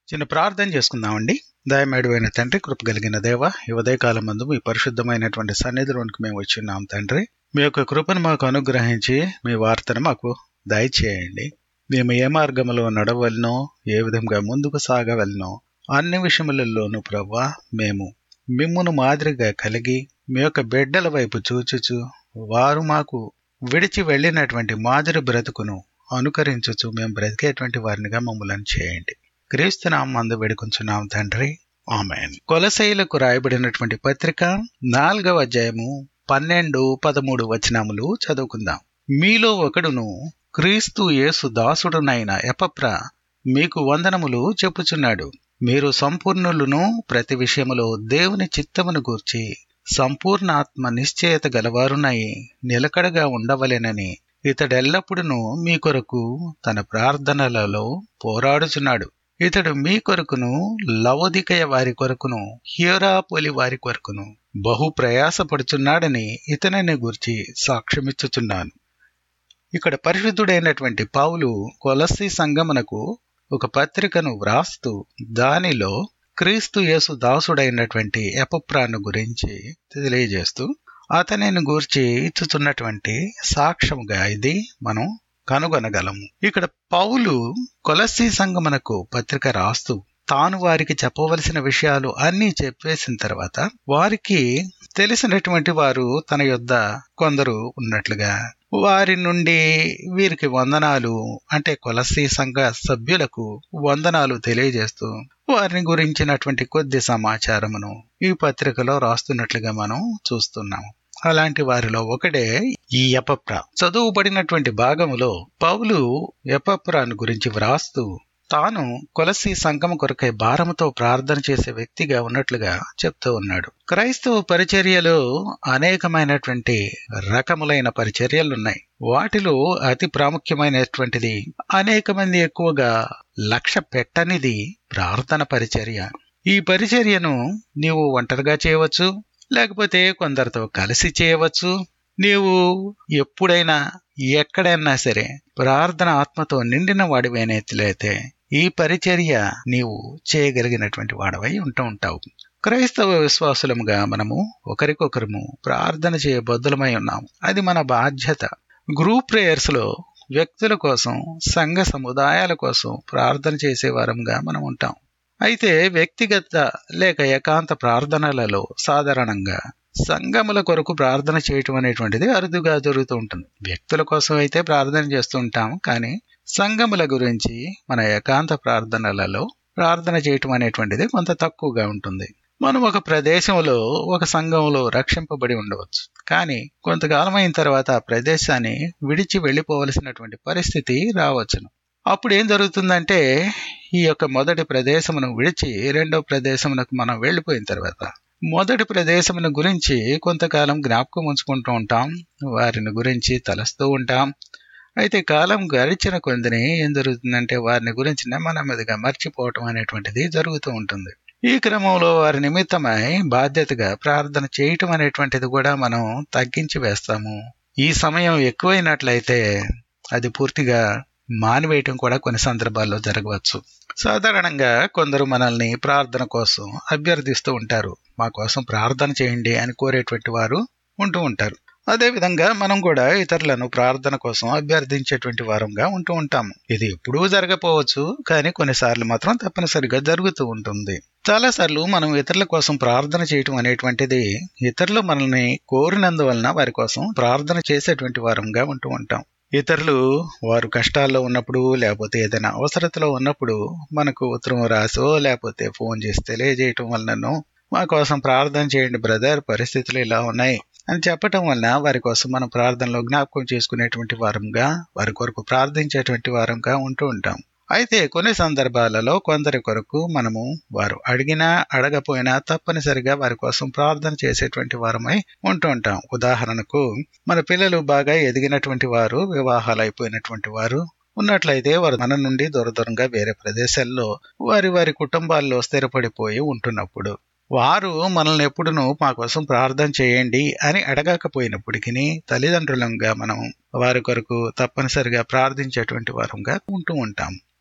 చిన్న ప్రార్థన చేసుకుందామండి దయమేడువైన తండ్రి కృప కలిగిన దేవ ఈ ఉదయకాలం మందు మీ పరిశుద్ధమైనటువంటి సన్నిధిలోనికి మేము వచ్చి ఉన్నాం తండ్రి మీ యొక్క కృపను మాకు అనుగ్రహించి మీ వార్తను మాకు దయచేయండి మేము ఏ మార్గంలో నడవలనో ఏ విధంగా ముందుకు సాగవలనో అన్ని విషయములలోనూ ప్రవ్వా మేము మిమ్మును మాదిరిగా కలిగి మీ యొక్క బిడ్డల వైపు చూచుచు వారు మాకు విడిచి వెళ్ళినటువంటి మాదిరి బ్రతుకును అనుకరించుచు మేము బ్రతికేటువంటి వారినిగా మమ్మల్ని చేయండి క్రీస్తు నామందు వేడుకొంచున్నాం తండ్రి ఆమెన్ కొలసైలకు రాయబడినటువంటి పత్రిక నాలుగవ అధ్యాయము పన్నెండు పదమూడు వచనములు చదువుకుందాం మీలో ఒకడును క్రీస్తు యేసు దాసుడునైన ఎపప్ర మీకు వందనములు చెప్పుచున్నాడు మీరు సంపూర్ణులను ప్రతి విషయములో దేవుని చిత్తమును గూర్చి సంపూర్ణ ఆత్మ నిశ్చయత గలవారునై నిలకడగా ఉండవలెనని ఇతడెల్లప్పుడూ మీ కొరకు తన ప్రార్థనలలో పోరాడుచున్నాడు ఇతడు మీ కొరకును లవోదికయ వారి కొరకును హియరాపోలి వారి కొరకును బహు ప్రయాసపడుచున్నాడని ఇతనిని గురించి సాక్ష్యమిచ్చుచున్నాను ఇక్కడ పరిశుద్ధుడైనటువంటి పావులు కొలసి సంగమునకు ఒక పత్రికను వ్రాస్తూ దానిలో క్రీస్తు యేసు దాసుడైనటువంటి ఎపప్రాను గురించి తెలియజేస్తూ అతనిని గూర్చి ఇచ్చుతున్నటువంటి సాక్ష్యముగా ఇది మనం కనుగొనగలము ఇక్కడ పౌలు కొలసి సంగమునకు పత్రిక రాస్తూ తాను వారికి చెప్పవలసిన విషయాలు అన్నీ చెప్పేసిన తర్వాత వారికి తెలిసినటువంటి వారు తన యొద్ద కొందరు ఉన్నట్లుగా వారి నుండి వీరికి వందనాలు అంటే కొలసి సంఘ సభ్యులకు వందనాలు తెలియజేస్తూ వారిని గురించినటువంటి కొద్ది సమాచారమును ఈ పత్రికలో రాస్తున్నట్లుగా మనం చూస్తున్నాము అలాంటి వారిలో ఒకడే ఈ ఎపప్ర చదువుబడినటువంటి భాగములో పౌలు ఎపప్రాను గురించి వ్రాస్తూ తాను కొలసి సంఘం కొరకై భారముతో ప్రార్థన చేసే వ్యక్తిగా ఉన్నట్లుగా చెప్తూ ఉన్నాడు క్రైస్తవ పరిచర్యలో అనేకమైనటువంటి రకములైన పరిచర్యలున్నాయి వాటిలో అతి ప్రాముఖ్యమైనటువంటిది అనేక మంది ఎక్కువగా లక్ష్య పెట్టనిది ప్రార్థన పరిచర్య ఈ పరిచర్యను నీవు ఒంటరిగా చేయవచ్చు లేకపోతే కొందరితో కలిసి చేయవచ్చు నీవు ఎప్పుడైనా ఎక్కడైనా సరే ప్రార్థన ఆత్మతో నిండిన వాడివైనట్లయితే ఈ పరిచర్య నీవు చేయగలిగినటువంటి వాడవై ఉంటూ ఉంటావు క్రైస్తవ విశ్వాసులముగా మనము ఒకరికొకరము ప్రార్థన చేయబద్దులమై ఉన్నాము అది మన బాధ్యత గ్రూప్ ప్రేయర్స్ లో వ్యక్తుల కోసం సంఘ సముదాయాల కోసం ప్రార్థన చేసే వారంగా మనం ఉంటాం అయితే వ్యక్తిగత లేక ఏకాంత ప్రార్థనలలో సాధారణంగా సంఘముల కొరకు ప్రార్థన చేయటం అనేటువంటిది అరుదుగా జరుగుతూ ఉంటుంది వ్యక్తుల కోసం అయితే ప్రార్థన చేస్తూ ఉంటాం కానీ సంఘముల గురించి మన ఏకాంత ప్రార్థనలలో ప్రార్థన చేయటం అనేటువంటిది కొంత తక్కువగా ఉంటుంది మనం ఒక ప్రదేశంలో ఒక సంఘంలో రక్షింపబడి ఉండవచ్చు కానీ కొంతకాలం అయిన తర్వాత ఆ ప్రదేశాన్ని విడిచి వెళ్ళిపోవలసినటువంటి పరిస్థితి రావచ్చును అప్పుడు ఏం జరుగుతుందంటే ఈ యొక్క మొదటి ప్రదేశమును విడిచి రెండవ ప్రదేశమునకు మనం వెళ్ళిపోయిన తర్వాత మొదటి ప్రదేశమును గురించి కొంతకాలం జ్ఞాపకం ఉంచుకుంటూ ఉంటాం వారిని గురించి తలస్తూ ఉంటాం అయితే కాలం గడిచిన కొందిని ఏం జరుగుతుందంటే వారిని గురించి నెమ్మదిగా మర్చిపోవటం అనేటువంటిది జరుగుతూ ఉంటుంది ఈ క్రమంలో వారి నిమిత్తమై బాధ్యతగా ప్రార్థన చేయటం అనేటువంటిది కూడా మనం తగ్గించి వేస్తాము ఈ సమయం ఎక్కువైనట్లయితే అది పూర్తిగా మానివేయటం కూడా కొన్ని సందర్భాల్లో జరగవచ్చు సాధారణంగా కొందరు మనల్ని ప్రార్థన కోసం అభ్యర్థిస్తూ ఉంటారు మా కోసం ప్రార్థన చేయండి అని కోరేటువంటి వారు ఉంటూ ఉంటారు అదేవిధంగా మనం కూడా ఇతరులను ప్రార్థన కోసం అభ్యర్థించేటువంటి వారంగా ఉంటూ ఉంటాము ఇది ఎప్పుడూ జరగపోవచ్చు కానీ కొన్నిసార్లు మాత్రం తప్పనిసరిగా జరుగుతూ ఉంటుంది చాలాసార్లు మనం ఇతరుల కోసం ప్రార్థన చేయటం అనేటువంటిది ఇతరులు మనల్ని కోరినందువలన వారి కోసం ప్రార్థన చేసేటువంటి వారంగా ఉంటూ ఉంటాం ఇతరులు వారు కష్టాల్లో ఉన్నప్పుడు లేకపోతే ఏదైనా అవసరతలో ఉన్నప్పుడు మనకు ఉత్తరం రాసో లేకపోతే ఫోన్ చేసి తెలియజేయటం వలనను మా కోసం ప్రార్థన చేయండి బ్రదర్ పరిస్థితులు ఇలా ఉన్నాయి అని చెప్పటం వలన వారి కోసం మనం ప్రార్థనలో జ్ఞాపకం చేసుకునేటువంటి వారంగా వారి కొరకు ప్రార్థించేటువంటి వారంగా ఉంటూ ఉంటాం అయితే కొన్ని సందర్భాలలో కొందరి కొరకు మనము వారు అడిగినా అడగపోయినా తప్పనిసరిగా వారి కోసం ప్రార్థన చేసేటువంటి వారమై ఉంటూ ఉంటాం ఉదాహరణకు మన పిల్లలు బాగా ఎదిగినటువంటి వారు వివాహాలు అయిపోయినటువంటి వారు ఉన్నట్లయితే వారు మన నుండి దూర దూరంగా వేరే ప్రదేశాల్లో వారి వారి కుటుంబాల్లో స్థిరపడిపోయి ఉంటున్నప్పుడు వారు మనల్ని ఎప్పుడునూ మా కోసం ప్రార్థన చేయండి అని అడగకపోయినప్పటికీ తల్లిదండ్రులంగా మనం వారి కొరకు తప్పనిసరిగా ప్రార్థించేటువంటి వారంగా ఉంటూ ఉంటాం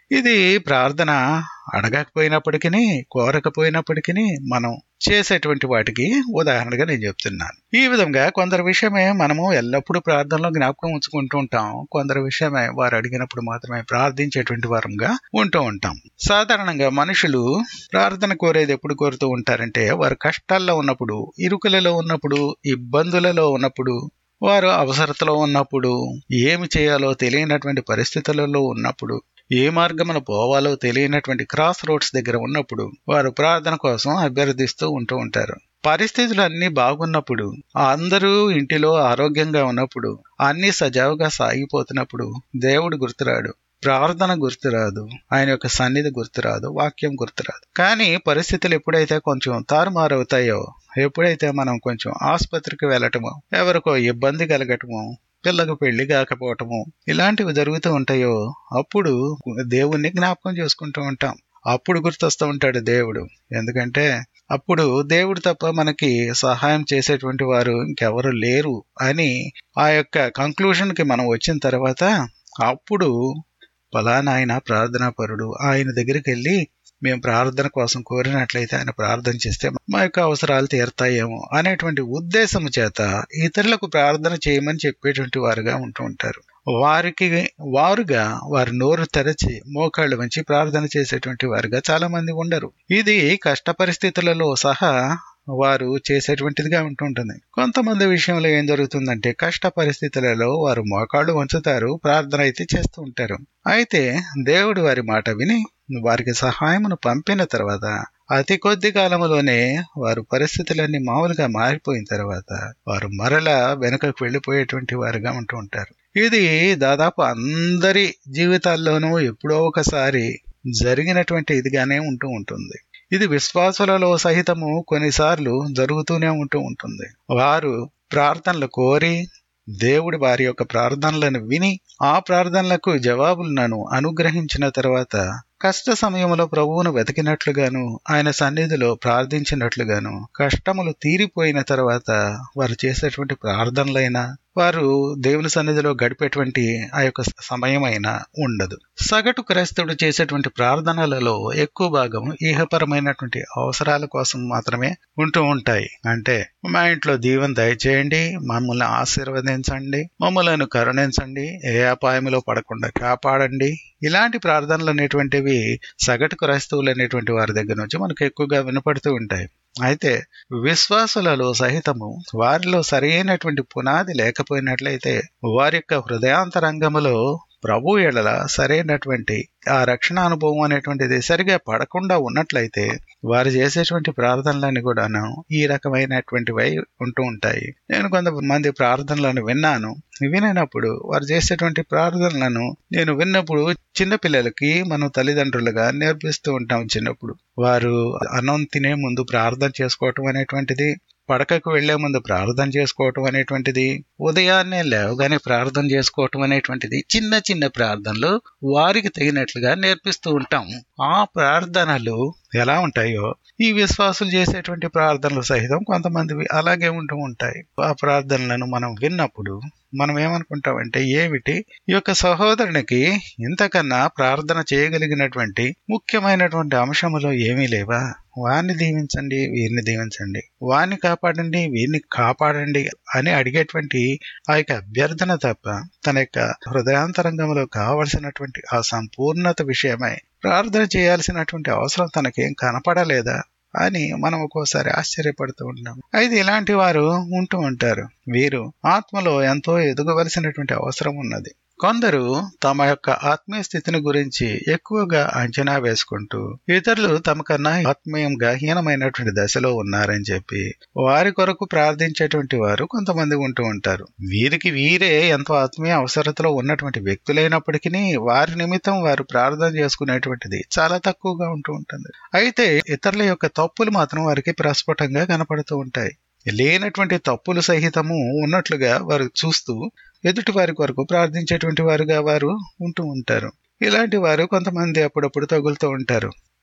ఇది ప్రార్థన అడగకపోయినప్పటికీ కోరకపోయినప్పటికీ మనం చేసేటువంటి వాటికి ఉదాహరణగా నేను చెప్తున్నాను ఈ విధంగా కొందరి విషయమే మనము ఎల్లప్పుడూ ప్రార్థనలో జ్ఞాపకం ఉంచుకుంటూ ఉంటాం కొందరి విషయమే వారు అడిగినప్పుడు మాత్రమే ప్రార్థించేటువంటి వారంగా ఉంటూ ఉంటాం సాధారణంగా మనుషులు ప్రార్థన కోరేది ఎప్పుడు కోరుతూ ఉంటారంటే వారు కష్టాల్లో ఉన్నప్పుడు ఇరుకులలో ఉన్నప్పుడు ఇబ్బందులలో ఉన్నప్పుడు వారు అవసరతలో ఉన్నప్పుడు ఏమి చేయాలో తెలియనటువంటి పరిస్థితులలో ఉన్నప్పుడు ఏ మార్గమున పోవాలో తెలియనటువంటి క్రాస్ రోడ్స్ దగ్గర ఉన్నప్పుడు వారు ప్రార్థన కోసం అభ్యర్థిస్తూ ఉంటూ ఉంటారు పరిస్థితులు అన్ని బాగున్నప్పుడు అందరూ ఇంటిలో ఆరోగ్యంగా ఉన్నప్పుడు అన్ని సజావుగా సాగిపోతున్నప్పుడు దేవుడు గుర్తురాడు ప్రార్థన గుర్తురాదు ఆయన యొక్క సన్నిధి గుర్తురాదు వాక్యం గుర్తురాదు కానీ పరిస్థితులు ఎప్పుడైతే కొంచెం తారుమారవుతాయో ఎప్పుడైతే మనం కొంచెం ఆసుపత్రికి వెళ్ళటమో ఎవరికో ఇబ్బంది కలగటమో పిల్లకు పెళ్లి కాకపోవటము ఇలాంటివి జరుగుతూ ఉంటాయో అప్పుడు దేవుణ్ణి జ్ఞాపకం చేసుకుంటూ ఉంటాం అప్పుడు గుర్తొస్తూ ఉంటాడు దేవుడు ఎందుకంటే అప్పుడు దేవుడు తప్ప మనకి సహాయం చేసేటువంటి వారు ఇంకెవరు లేరు అని ఆ యొక్క కంక్లూషన్ కి మనం వచ్చిన తర్వాత అప్పుడు ఫలానా ఆయన ప్రార్థనాపరుడు ఆయన దగ్గరికి వెళ్ళి మేము ప్రార్థన కోసం కోరినట్లయితే ఆయన ప్రార్థన చేస్తే మా యొక్క అవసరాలు తీరతాయేమో అనేటువంటి ఉద్దేశం చేత ఇతరులకు ప్రార్థన చేయమని చెప్పేటువంటి వారుగా ఉంటూ ఉంటారు వారికి వారుగా వారి నోరు తెరచి మోకాళ్ళు వంచి ప్రార్థన చేసేటువంటి వారుగా చాలా మంది ఉండరు ఇది కష్ట పరిస్థితులలో సహా వారు చేసేటువంటిదిగా ఉంటుంటుంది కొంతమంది విషయంలో ఏం జరుగుతుందంటే కష్ట పరిస్థితులలో వారు మోకాళ్ళు వంచుతారు ప్రార్థన అయితే చేస్తూ ఉంటారు అయితే దేవుడు వారి మాట విని వారికి సహాయమును పంపిన తర్వాత అతి కొద్ది కాలంలోనే వారు పరిస్థితులన్నీ మామూలుగా మారిపోయిన తర్వాత వారు మరలా వెనుకకు వెళ్ళిపోయేటువంటి వారుగా ఉంటూ ఉంటారు ఇది దాదాపు అందరి జీవితాల్లోనూ ఎప్పుడో ఒకసారి జరిగినటువంటి ఇదిగానే ఉంటూ ఉంటుంది ఇది విశ్వాసులలో సహితము కొన్నిసార్లు జరుగుతూనే ఉంటూ ఉంటుంది వారు ప్రార్థనలు కోరి దేవుడి వారి యొక్క ప్రార్థనలను విని ఆ ప్రార్థనలకు జవాబులను అనుగ్రహించిన తర్వాత కష్ట సమయంలో ప్రభువును వెతికినట్లుగాను ఆయన సన్నిధిలో ప్రార్థించినట్లుగాను కష్టములు తీరిపోయిన తర్వాత వారు చేసేటువంటి ప్రార్థనలైనా వారు దేవుని సన్నిధిలో గడిపేటువంటి ఆ యొక్క సమయమైనా ఉండదు సగటు క్రైస్తవుడు చేసేటువంటి ప్రార్థనలలో ఎక్కువ భాగం ఈహపరమైనటువంటి అవసరాల కోసం మాత్రమే ఉంటూ ఉంటాయి అంటే మా ఇంట్లో దీవెన దయచేయండి మమ్మల్ని ఆశీర్వదించండి మమ్మల్ని కరుణించండి ఏ అపాయంలో పడకుండా కాపాడండి ఇలాంటి ప్రార్థనలు అనేటువంటివి సగటు క్రైస్తవులు అనేటువంటి వారి దగ్గర నుంచి మనకు ఎక్కువగా వినపడుతూ ఉంటాయి అయితే విశ్వాసులలో సహితము వారిలో సరైనటువంటి పునాది లేకపోయినట్లయితే వారి యొక్క హృదయాంతరంగములో ప్రభు ఎడల సరైనటువంటి ఆ రక్షణ అనుభవం అనేటువంటిది సరిగా పడకుండా ఉన్నట్లయితే వారు చేసేటువంటి ప్రార్థనలన్నీ కూడాను ఈ రకమైనటువంటివై ఉంటూ ఉంటాయి నేను కొంతమంది ప్రార్థనలను విన్నాను వినప్పుడు వారు చేసేటువంటి ప్రార్థనలను నేను విన్నప్పుడు చిన్నపిల్లలకి మనం తల్లిదండ్రులుగా నేర్పిస్తూ ఉంటాం చిన్నప్పుడు వారు అన్నం తినే ముందు ప్రార్థన చేసుకోవటం అనేటువంటిది పడకకు వెళ్లే ముందు ప్రార్థన చేసుకోవటం అనేటువంటిది ఉదయాన్నే లేవగానే ప్రార్థన చేసుకోవటం అనేటువంటిది చిన్న చిన్న ప్రార్థనలు వారికి తగినట్లుగా నేర్పిస్తూ ఉంటాం ఆ ప్రార్థనలు ఎలా ఉంటాయో ఈ విశ్వాసులు చేసేటువంటి ప్రార్థనలు సహితం కొంతమంది అలాగే ఉంటూ ఉంటాయి ఆ ప్రార్థనలను మనం విన్నప్పుడు మనం ఏమనుకుంటామంటే ఏమిటి ఈ యొక్క సహోదరునికి ఇంతకన్నా ప్రార్థన చేయగలిగినటువంటి ముఖ్యమైనటువంటి అంశములో ఏమీ లేవా వారిని దీవించండి వీరిని దీవించండి వారిని కాపాడండి వీరిని కాపాడండి అని అడిగేటువంటి ఆ యొక్క అభ్యర్థన తప్ప తన యొక్క హృదయాంతరంగంలో కావలసినటువంటి ఆ సంపూర్ణత విషయమై ప్రార్థన చేయాల్సినటువంటి అవసరం తనకేం కనపడలేదా అని మనం ఒక్కోసారి ఆశ్చర్యపడుతూ ఉంటాం అయితే ఇలాంటి వారు ఉంటూ ఉంటారు వీరు ఆత్మలో ఎంతో ఎదగవలసినటువంటి అవసరం ఉన్నది కొందరు తమ యొక్క ఆత్మీయ స్థితిని గురించి ఎక్కువగా అంచనా వేసుకుంటూ ఇతరులు తమకన్నా ఆత్మీయంగా హీనమైనటువంటి దశలో ఉన్నారని చెప్పి వారి కొరకు ప్రార్థించేటువంటి వారు కొంతమంది ఉంటూ ఉంటారు వీరికి వీరే ఎంతో ఆత్మీయ అవసరతలో ఉన్నటువంటి వ్యక్తులైనప్పటికీ వారి నిమిత్తం వారు ప్రార్థన చేసుకునేటువంటిది చాలా తక్కువగా ఉంటూ ఉంటుంది అయితే ఇతరుల యొక్క తప్పులు మాత్రం వారికి ప్రస్ఫుటంగా కనపడుతూ ఉంటాయి లేనటువంటి తప్పులు సహితము ఉన్నట్లుగా వారు చూస్తూ ఎదుటి వారి కొరకు ప్రార్థించేటువంటి వారుగా వారు ఉంటూ ఉంటారు ఇలాంటి వారు కొంతమంది అప్పుడప్పుడు తగులుతూ ఉంటారు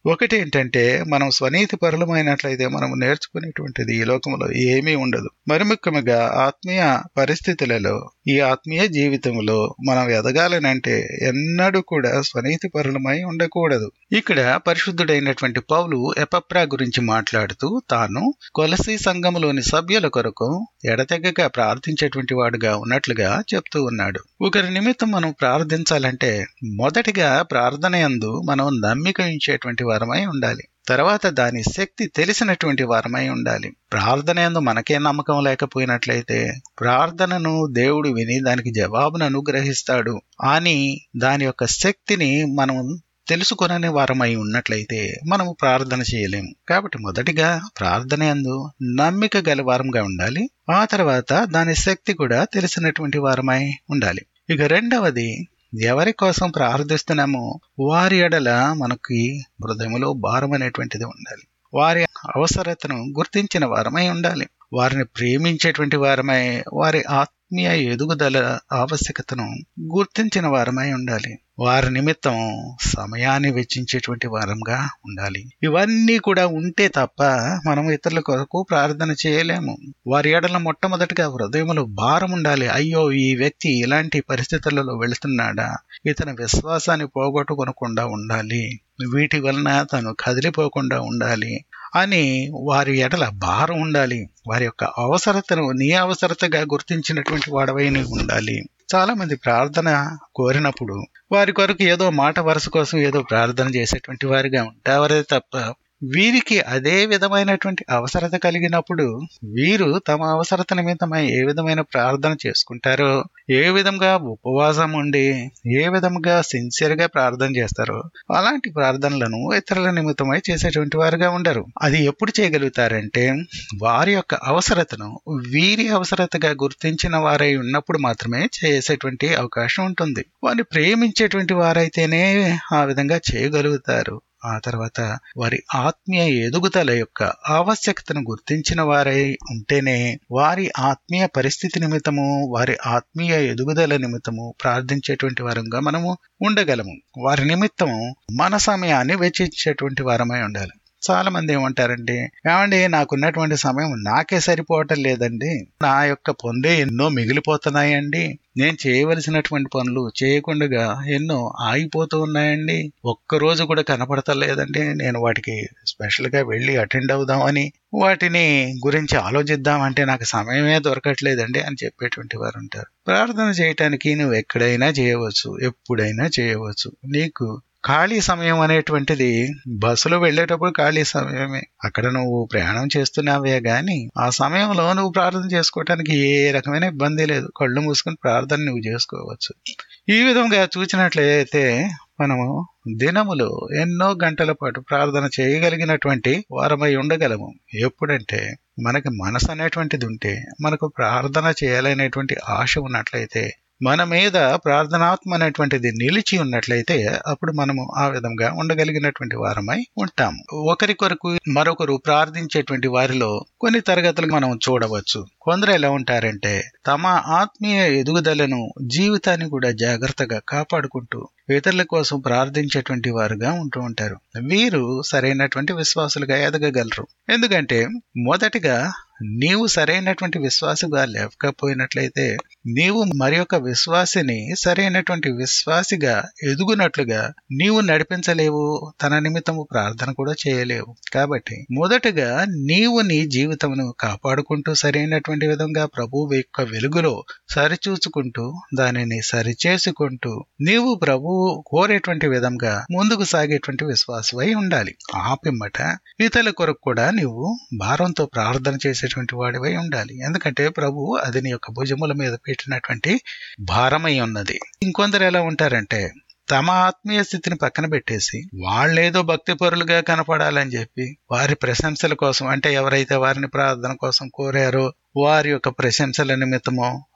ఒకటి ఏంటంటే మనం స్వనీతి పరులమైనట్లయితే మనం నేర్చుకునేటువంటిది ఈ లోకంలో ఏమీ ఉండదు మరి ముఖ్యంగా ఆత్మీయ పరిస్థితులలో ఈ ఆత్మీయ జీవితంలో మనం ఎదగాలనంటే ఎన్నడూ కూడా స్వనీతి పరులమై ఉండకూడదు ఇక్కడ పరిశుద్ధుడైనటువంటి పౌలు ఎపప్రా గురించి మాట్లాడుతూ తాను కొలసి సంఘములోని సభ్యుల కొరకు ఎడతెగక ప్రార్థించేటువంటి వాడుగా ఉన్నట్లుగా చెప్తూ ఉన్నాడు ఒకరి నిమిత్తం మనం ప్రార్థించాలంటే మొదటిగా ప్రార్థన యందు మనం నమ్మిక ఉంచేటువంటి వారమై ఉండాలి తర్వాత దాని శక్తి తెలిసినటువంటి వారమై ఉండాలి ప్రార్థన యందు మనకే నమ్మకం లేకపోయినట్లయితే ప్రార్థనను దేవుడు విని దానికి జవాబును అనుగ్రహిస్తాడు అని దాని యొక్క శక్తిని మనం తెలుసుకొనని వారమై ఉన్నట్లయితే మనము ప్రార్థన చేయలేము కాబట్టి మొదటిగా ప్రార్థన యందు నమ్మిక గల వారంగా ఉండాలి ఆ తర్వాత దాని శక్తి కూడా తెలిసినటువంటి వారమై ఉండాలి ఇక రెండవది ఎవరి కోసం ప్రార్థిస్తున్నామో వారి ఎడల మనకి హృదయములో భారం అనేటువంటిది ఉండాలి వారి అవసరతను గుర్తించిన వారమై ఉండాలి వారిని ప్రేమించేటువంటి వారమై వారి ఆత్మీయ ఎదుగుదల ఆవశ్యకతను గుర్తించిన వారమై ఉండాలి వారి నిమిత్తం సమయాన్ని వెచ్చించేటువంటి వారంగా ఉండాలి ఇవన్నీ కూడా ఉంటే తప్ప మనం ఇతరుల కొరకు ప్రార్థన చేయలేము వారి ఏడల మొట్టమొదటిగా హృదయములో భారం ఉండాలి అయ్యో ఈ వ్యక్తి ఇలాంటి పరిస్థితులలో వెళుతున్నాడా ఇతని విశ్వాసాన్ని పోగొట్టుకొనకుండా ఉండాలి వీటి వలన తను కదిలిపోకుండా ఉండాలి అని వారి ఎడల భారం ఉండాలి వారి యొక్క అవసరతను నీ అవసరతగా గుర్తించినటువంటి వాడవై నీవు ఉండాలి చాలా మంది ప్రార్థన కోరినప్పుడు వారి కొరకు ఏదో మాట వరుస కోసం ఏదో ప్రార్థన చేసేటువంటి వారిగా ఉంటారే తప్ప వీరికి అదే విధమైనటువంటి అవసరత కలిగినప్పుడు వీరు తమ అవసరత నిమిత్తమై ఏ విధమైన ప్రార్థన చేసుకుంటారో ఏ విధంగా ఉపవాసం ఉండి ఏ విధంగా సిన్సియర్ గా ప్రార్థన చేస్తారో అలాంటి ప్రార్థనలను ఇతరుల నిమిత్తమై చేసేటువంటి వారుగా ఉండరు అది ఎప్పుడు చేయగలుగుతారంటే వారి యొక్క అవసరతను వీరి అవసరతగా గుర్తించిన వారై ఉన్నప్పుడు మాత్రమే చేసేటువంటి అవకాశం ఉంటుంది వారిని ప్రేమించేటువంటి వారైతేనే ఆ విధంగా చేయగలుగుతారు ఆ తర్వాత వారి ఆత్మీయ ఎదుగుదల యొక్క ఆవశ్యకతను గుర్తించిన వారై ఉంటేనే వారి ఆత్మీయ పరిస్థితి నిమిత్తము వారి ఆత్మీయ ఎదుగుదల నిమిత్తము ప్రార్థించేటువంటి వారంగా మనము ఉండగలము వారి నిమిత్తము మన సమయాన్ని వెచ్చించేటువంటి వారమై ఉండాలి చాలా మంది ఏమంటారండి ఏమండి నాకున్నటువంటి సమయం నాకే సరిపోవటం లేదండి నా యొక్క పొందే ఎన్నో మిగిలిపోతున్నాయండి నేను చేయవలసినటువంటి పనులు చేయకుండా ఎన్నో ఆగిపోతూ ఉన్నాయండి ఒక్క రోజు కూడా కనపడతలేదండి నేను వాటికి స్పెషల్ గా వెళ్ళి అటెండ్ అవుదామని వాటిని గురించి ఆలోచిద్దామంటే నాకు సమయమే దొరకట్లేదండి అని చెప్పేటువంటి వారు ఉంటారు ప్రార్థన చేయటానికి నువ్వు ఎక్కడైనా చేయవచ్చు ఎప్పుడైనా చేయవచ్చు నీకు ఖాళీ సమయం అనేటువంటిది బస్సులో వెళ్ళేటప్పుడు ఖాళీ సమయమే అక్కడ నువ్వు ప్రయాణం చేస్తున్నావే గాని ఆ సమయంలో నువ్వు ప్రార్థన చేసుకోవటానికి ఏ రకమైన ఇబ్బంది లేదు కళ్ళు మూసుకుని ప్రార్థన నువ్వు చేసుకోవచ్చు ఈ విధంగా చూసినట్లయితే మనము దినములో ఎన్నో గంటల పాటు ప్రార్థన చేయగలిగినటువంటి వారమై ఉండగలము ఎప్పుడంటే మనకి మనసు అనేటువంటిది ఉంటే మనకు ప్రార్థన చేయాలనేటువంటి ఆశ ఉన్నట్లయితే మన మీద ప్రార్థనాత్మ అనేటువంటిది నిలిచి ఉన్నట్లయితే అప్పుడు మనము ఆ విధంగా ఉండగలిగినటువంటి వారమై ఉంటాము ఒకరి కొరకు మరొకరు ప్రార్థించేటువంటి వారిలో కొన్ని తరగతులు మనం చూడవచ్చు కొందరు ఎలా ఉంటారంటే తమ ఆత్మీయ ఎదుగుదలను జీవితాన్ని కూడా జాగ్రత్తగా కాపాడుకుంటూ ఇతరుల కోసం ప్రార్థించేటువంటి వారుగా ఉంటూ ఉంటారు వీరు సరైనటువంటి విశ్వాసులుగా ఎదగగలరు ఎందుకంటే మొదటిగా నీవు సరైనటువంటి విశ్వాసగా లేకపోయినట్లయితే నీవు మరి యొక్క విశ్వాసిని సరైనటువంటి విశ్వాసిగా ఎదుగునట్లుగా నీవు నడిపించలేవు తన నిమిత్తము ప్రార్థన కూడా చేయలేవు కాబట్టి మొదటగా నీవు నీ జీవితమును కాపాడుకుంటూ సరైనటువంటి విధంగా ప్రభువు యొక్క వెలుగులో సరిచూచుకుంటూ దానిని సరిచేసుకుంటూ నీవు ప్రభువు కోరేటువంటి విధంగా ముందుకు సాగేటువంటి విశ్వాసమై ఉండాలి ఆ పిమ్మట ఇతరుల కొరకు కూడా నీవు భారంతో ప్రార్థన చేసేటువంటి వాడివై ఉండాలి ఎందుకంటే ప్రభు అది నీ యొక్క భుజముల మీద పెట్టినటువంటి భారమై ఉన్నది ఇంకొందరు ఎలా ఉంటారంటే తమ ఆత్మీయ స్థితిని పక్కన పెట్టేసి వాళ్ళేదో భక్తి పరులుగా కనపడాలని చెప్పి వారి ప్రశంసల కోసం అంటే ఎవరైతే వారిని ప్రార్థన కోసం కోరారో వారి యొక్క ప్రశంసల నిమిత్తమో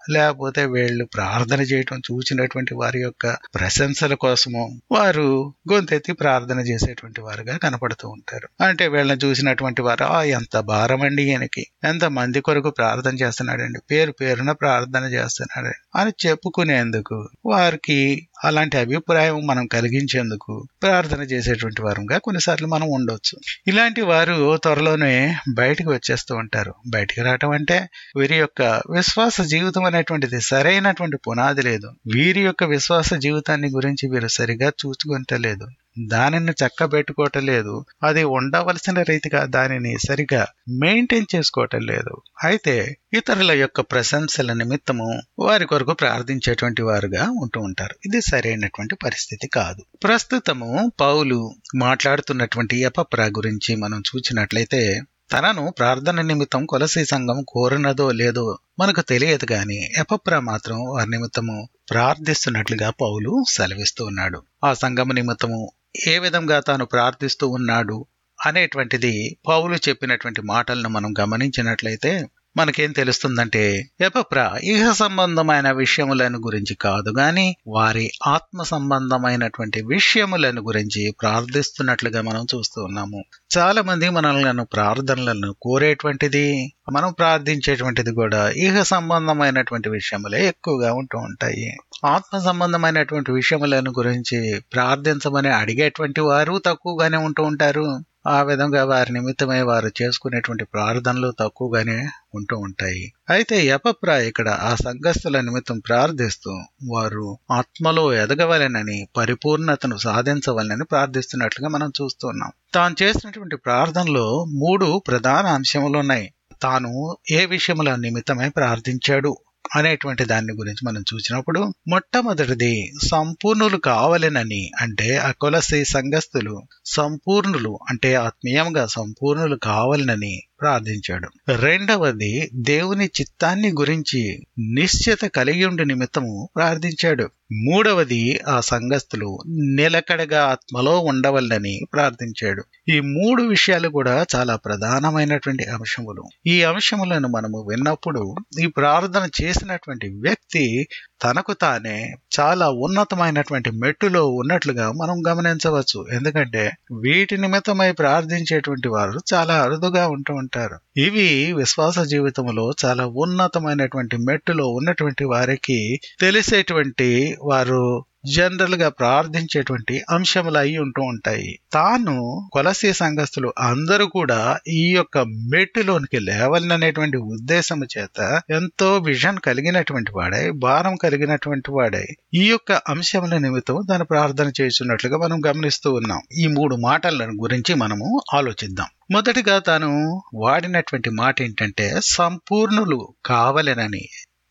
లేకపోతే వీళ్ళు ప్రార్థన చేయటం చూసినటువంటి వారి యొక్క ప్రశంసల కోసమో వారు గొంతెత్తి ప్రార్థన చేసేటువంటి వారుగా కనపడుతూ ఉంటారు అంటే వీళ్ళని చూసినటువంటి వారు ఆ ఎంత భారమండి ఈయనకి ఎంత మంది కొరకు ప్రార్థన చేస్తున్నాడండి పేరు పేరున ప్రార్థన చేస్తున్నాడు అని చెప్పుకునేందుకు వారికి అలాంటి అభిప్రాయం మనం కలిగించేందుకు ప్రార్థన చేసేటువంటి వారంగా కొన్నిసార్లు మనం ఉండొచ్చు ఇలాంటి వారు త్వరలోనే బయటికి వచ్చేస్తూ ఉంటారు బయటికి రావటం అంటే వీరి యొక్క విశ్వాస జీవితం అనేటువంటిది సరైనటువంటి పునాది లేదు వీరి యొక్క విశ్వాస జీవితాన్ని గురించి వీరు సరిగా చూసుకుంటలేదు దానిని చక్కబెట్టుకోవటం లేదు అది ఉండవలసిన రీతిగా దానిని సరిగా మెయింటైన్ చేసుకోవటం లేదు అయితే ఇతరుల యొక్క ప్రశంసల నిమిత్తము వారి కొరకు ప్రార్థించేటువంటి వారుగా ఉంటూ ఉంటారు ఇది సరైనటువంటి పరిస్థితి కాదు ప్రస్తుతము పౌలు మాట్లాడుతున్నటువంటి ఎపప్రా గురించి మనం చూసినట్లయితే తనను ప్రార్థన నిమిత్తం కొలసి సంఘం కోరినదో లేదో మనకు తెలియదు గాని ఎపప్రా మాత్రం వారి నిమిత్తము ప్రార్థిస్తున్నట్లుగా పౌలు సెలవిస్తూ ఉన్నాడు ఆ సంఘము నిమిత్తము ఏ విధంగా తాను ప్రార్థిస్తూ ఉన్నాడు అనేటువంటిది పౌలు చెప్పినటువంటి మాటలను మనం గమనించినట్లయితే మనకేం తెలుస్తుందంటే ఎపప్ర ఇహ సంబంధమైన విషయములను గురించి కాదు గాని వారి ఆత్మ సంబంధమైనటువంటి విషయములను గురించి ప్రార్థిస్తున్నట్లుగా మనం చూస్తూ ఉన్నాము చాలా మంది మనల్ని ప్రార్థనలను కోరేటువంటిది మనం ప్రార్థించేటువంటిది కూడా ఇహ సంబంధమైనటువంటి విషయములే ఎక్కువగా ఉంటూ ఉంటాయి ఆత్మ సంబంధమైనటువంటి విషయములను గురించి ప్రార్థించమని అడిగేటువంటి వారు తక్కువగానే ఉంటూ ఉంటారు ఆ విధంగా వారి నిమిత్తమై వారు చేసుకునేటువంటి ప్రార్థనలు తక్కువగానే ఉంటూ ఉంటాయి అయితే ఎపప్ర ఇక్కడ ఆ సంఘస్థుల నిమిత్తం ప్రార్థిస్తూ వారు ఆత్మలో ఎదగవలెనని పరిపూర్ణతను సాధించవలనని ప్రార్థిస్తున్నట్లుగా మనం చూస్తున్నాం తాను చేసినటువంటి ప్రార్థనలో మూడు ప్రధాన అంశములు ఉన్నాయి తాను ఏ విషయముల నిమిత్తమై ప్రార్థించాడు అనేటువంటి దాని గురించి మనం చూసినప్పుడు మొట్టమొదటిది సంపూర్ణులు కావాలనని అంటే ఆ కొలసి సంఘస్థులు సంపూర్ణులు అంటే ఆత్మీయంగా సంపూర్ణులు కావాలనని ప్రార్థించాడు రెండవది దేవుని చిత్తాన్ని గురించి నిశ్చిత కలిగి ఉండి నిమిత్తము ప్రార్థించాడు మూడవది ఆ సంఘస్థులు నిలకడగా ఆత్మలో ఉండవల్లని ప్రార్థించాడు ఈ మూడు విషయాలు కూడా చాలా ప్రధానమైనటువంటి అంశములు ఈ అంశములను మనము విన్నప్పుడు ఈ ప్రార్థన చేసినటువంటి వ్యక్తి తనకు తానే చాలా ఉన్నతమైనటువంటి మెట్టులో ఉన్నట్లుగా మనం గమనించవచ్చు ఎందుకంటే వీటి నిమిత్తమై ప్రార్థించేటువంటి వారు చాలా అరుదుగా ఉంటూ ఉంటారు ఇవి విశ్వాస జీవితంలో చాలా ఉన్నతమైనటువంటి మెట్టులో ఉన్నటువంటి వారికి తెలిసేటువంటి వారు జనరల్ గా ప్రార్థించేటువంటి అంశములు అయి ఉంటూ ఉంటాయి తాను కొలసీ సంఘస్థులు అందరూ కూడా ఈ యొక్క మెట్టులోనికి లేవాలనేటువంటి ఉద్దేశము చేత ఎంతో విజన్ కలిగినటువంటి వాడై భారం కలిగినటువంటి వాడై ఈ యొక్క అంశముల నిమిత్తం దాని ప్రార్థన చేస్తున్నట్లుగా మనం గమనిస్తూ ఉన్నాం ఈ మూడు మాటల గురించి మనము ఆలోచిద్దాం మొదటిగా తాను వాడినటువంటి మాట ఏంటంటే సంపూర్ణులు కావలెనని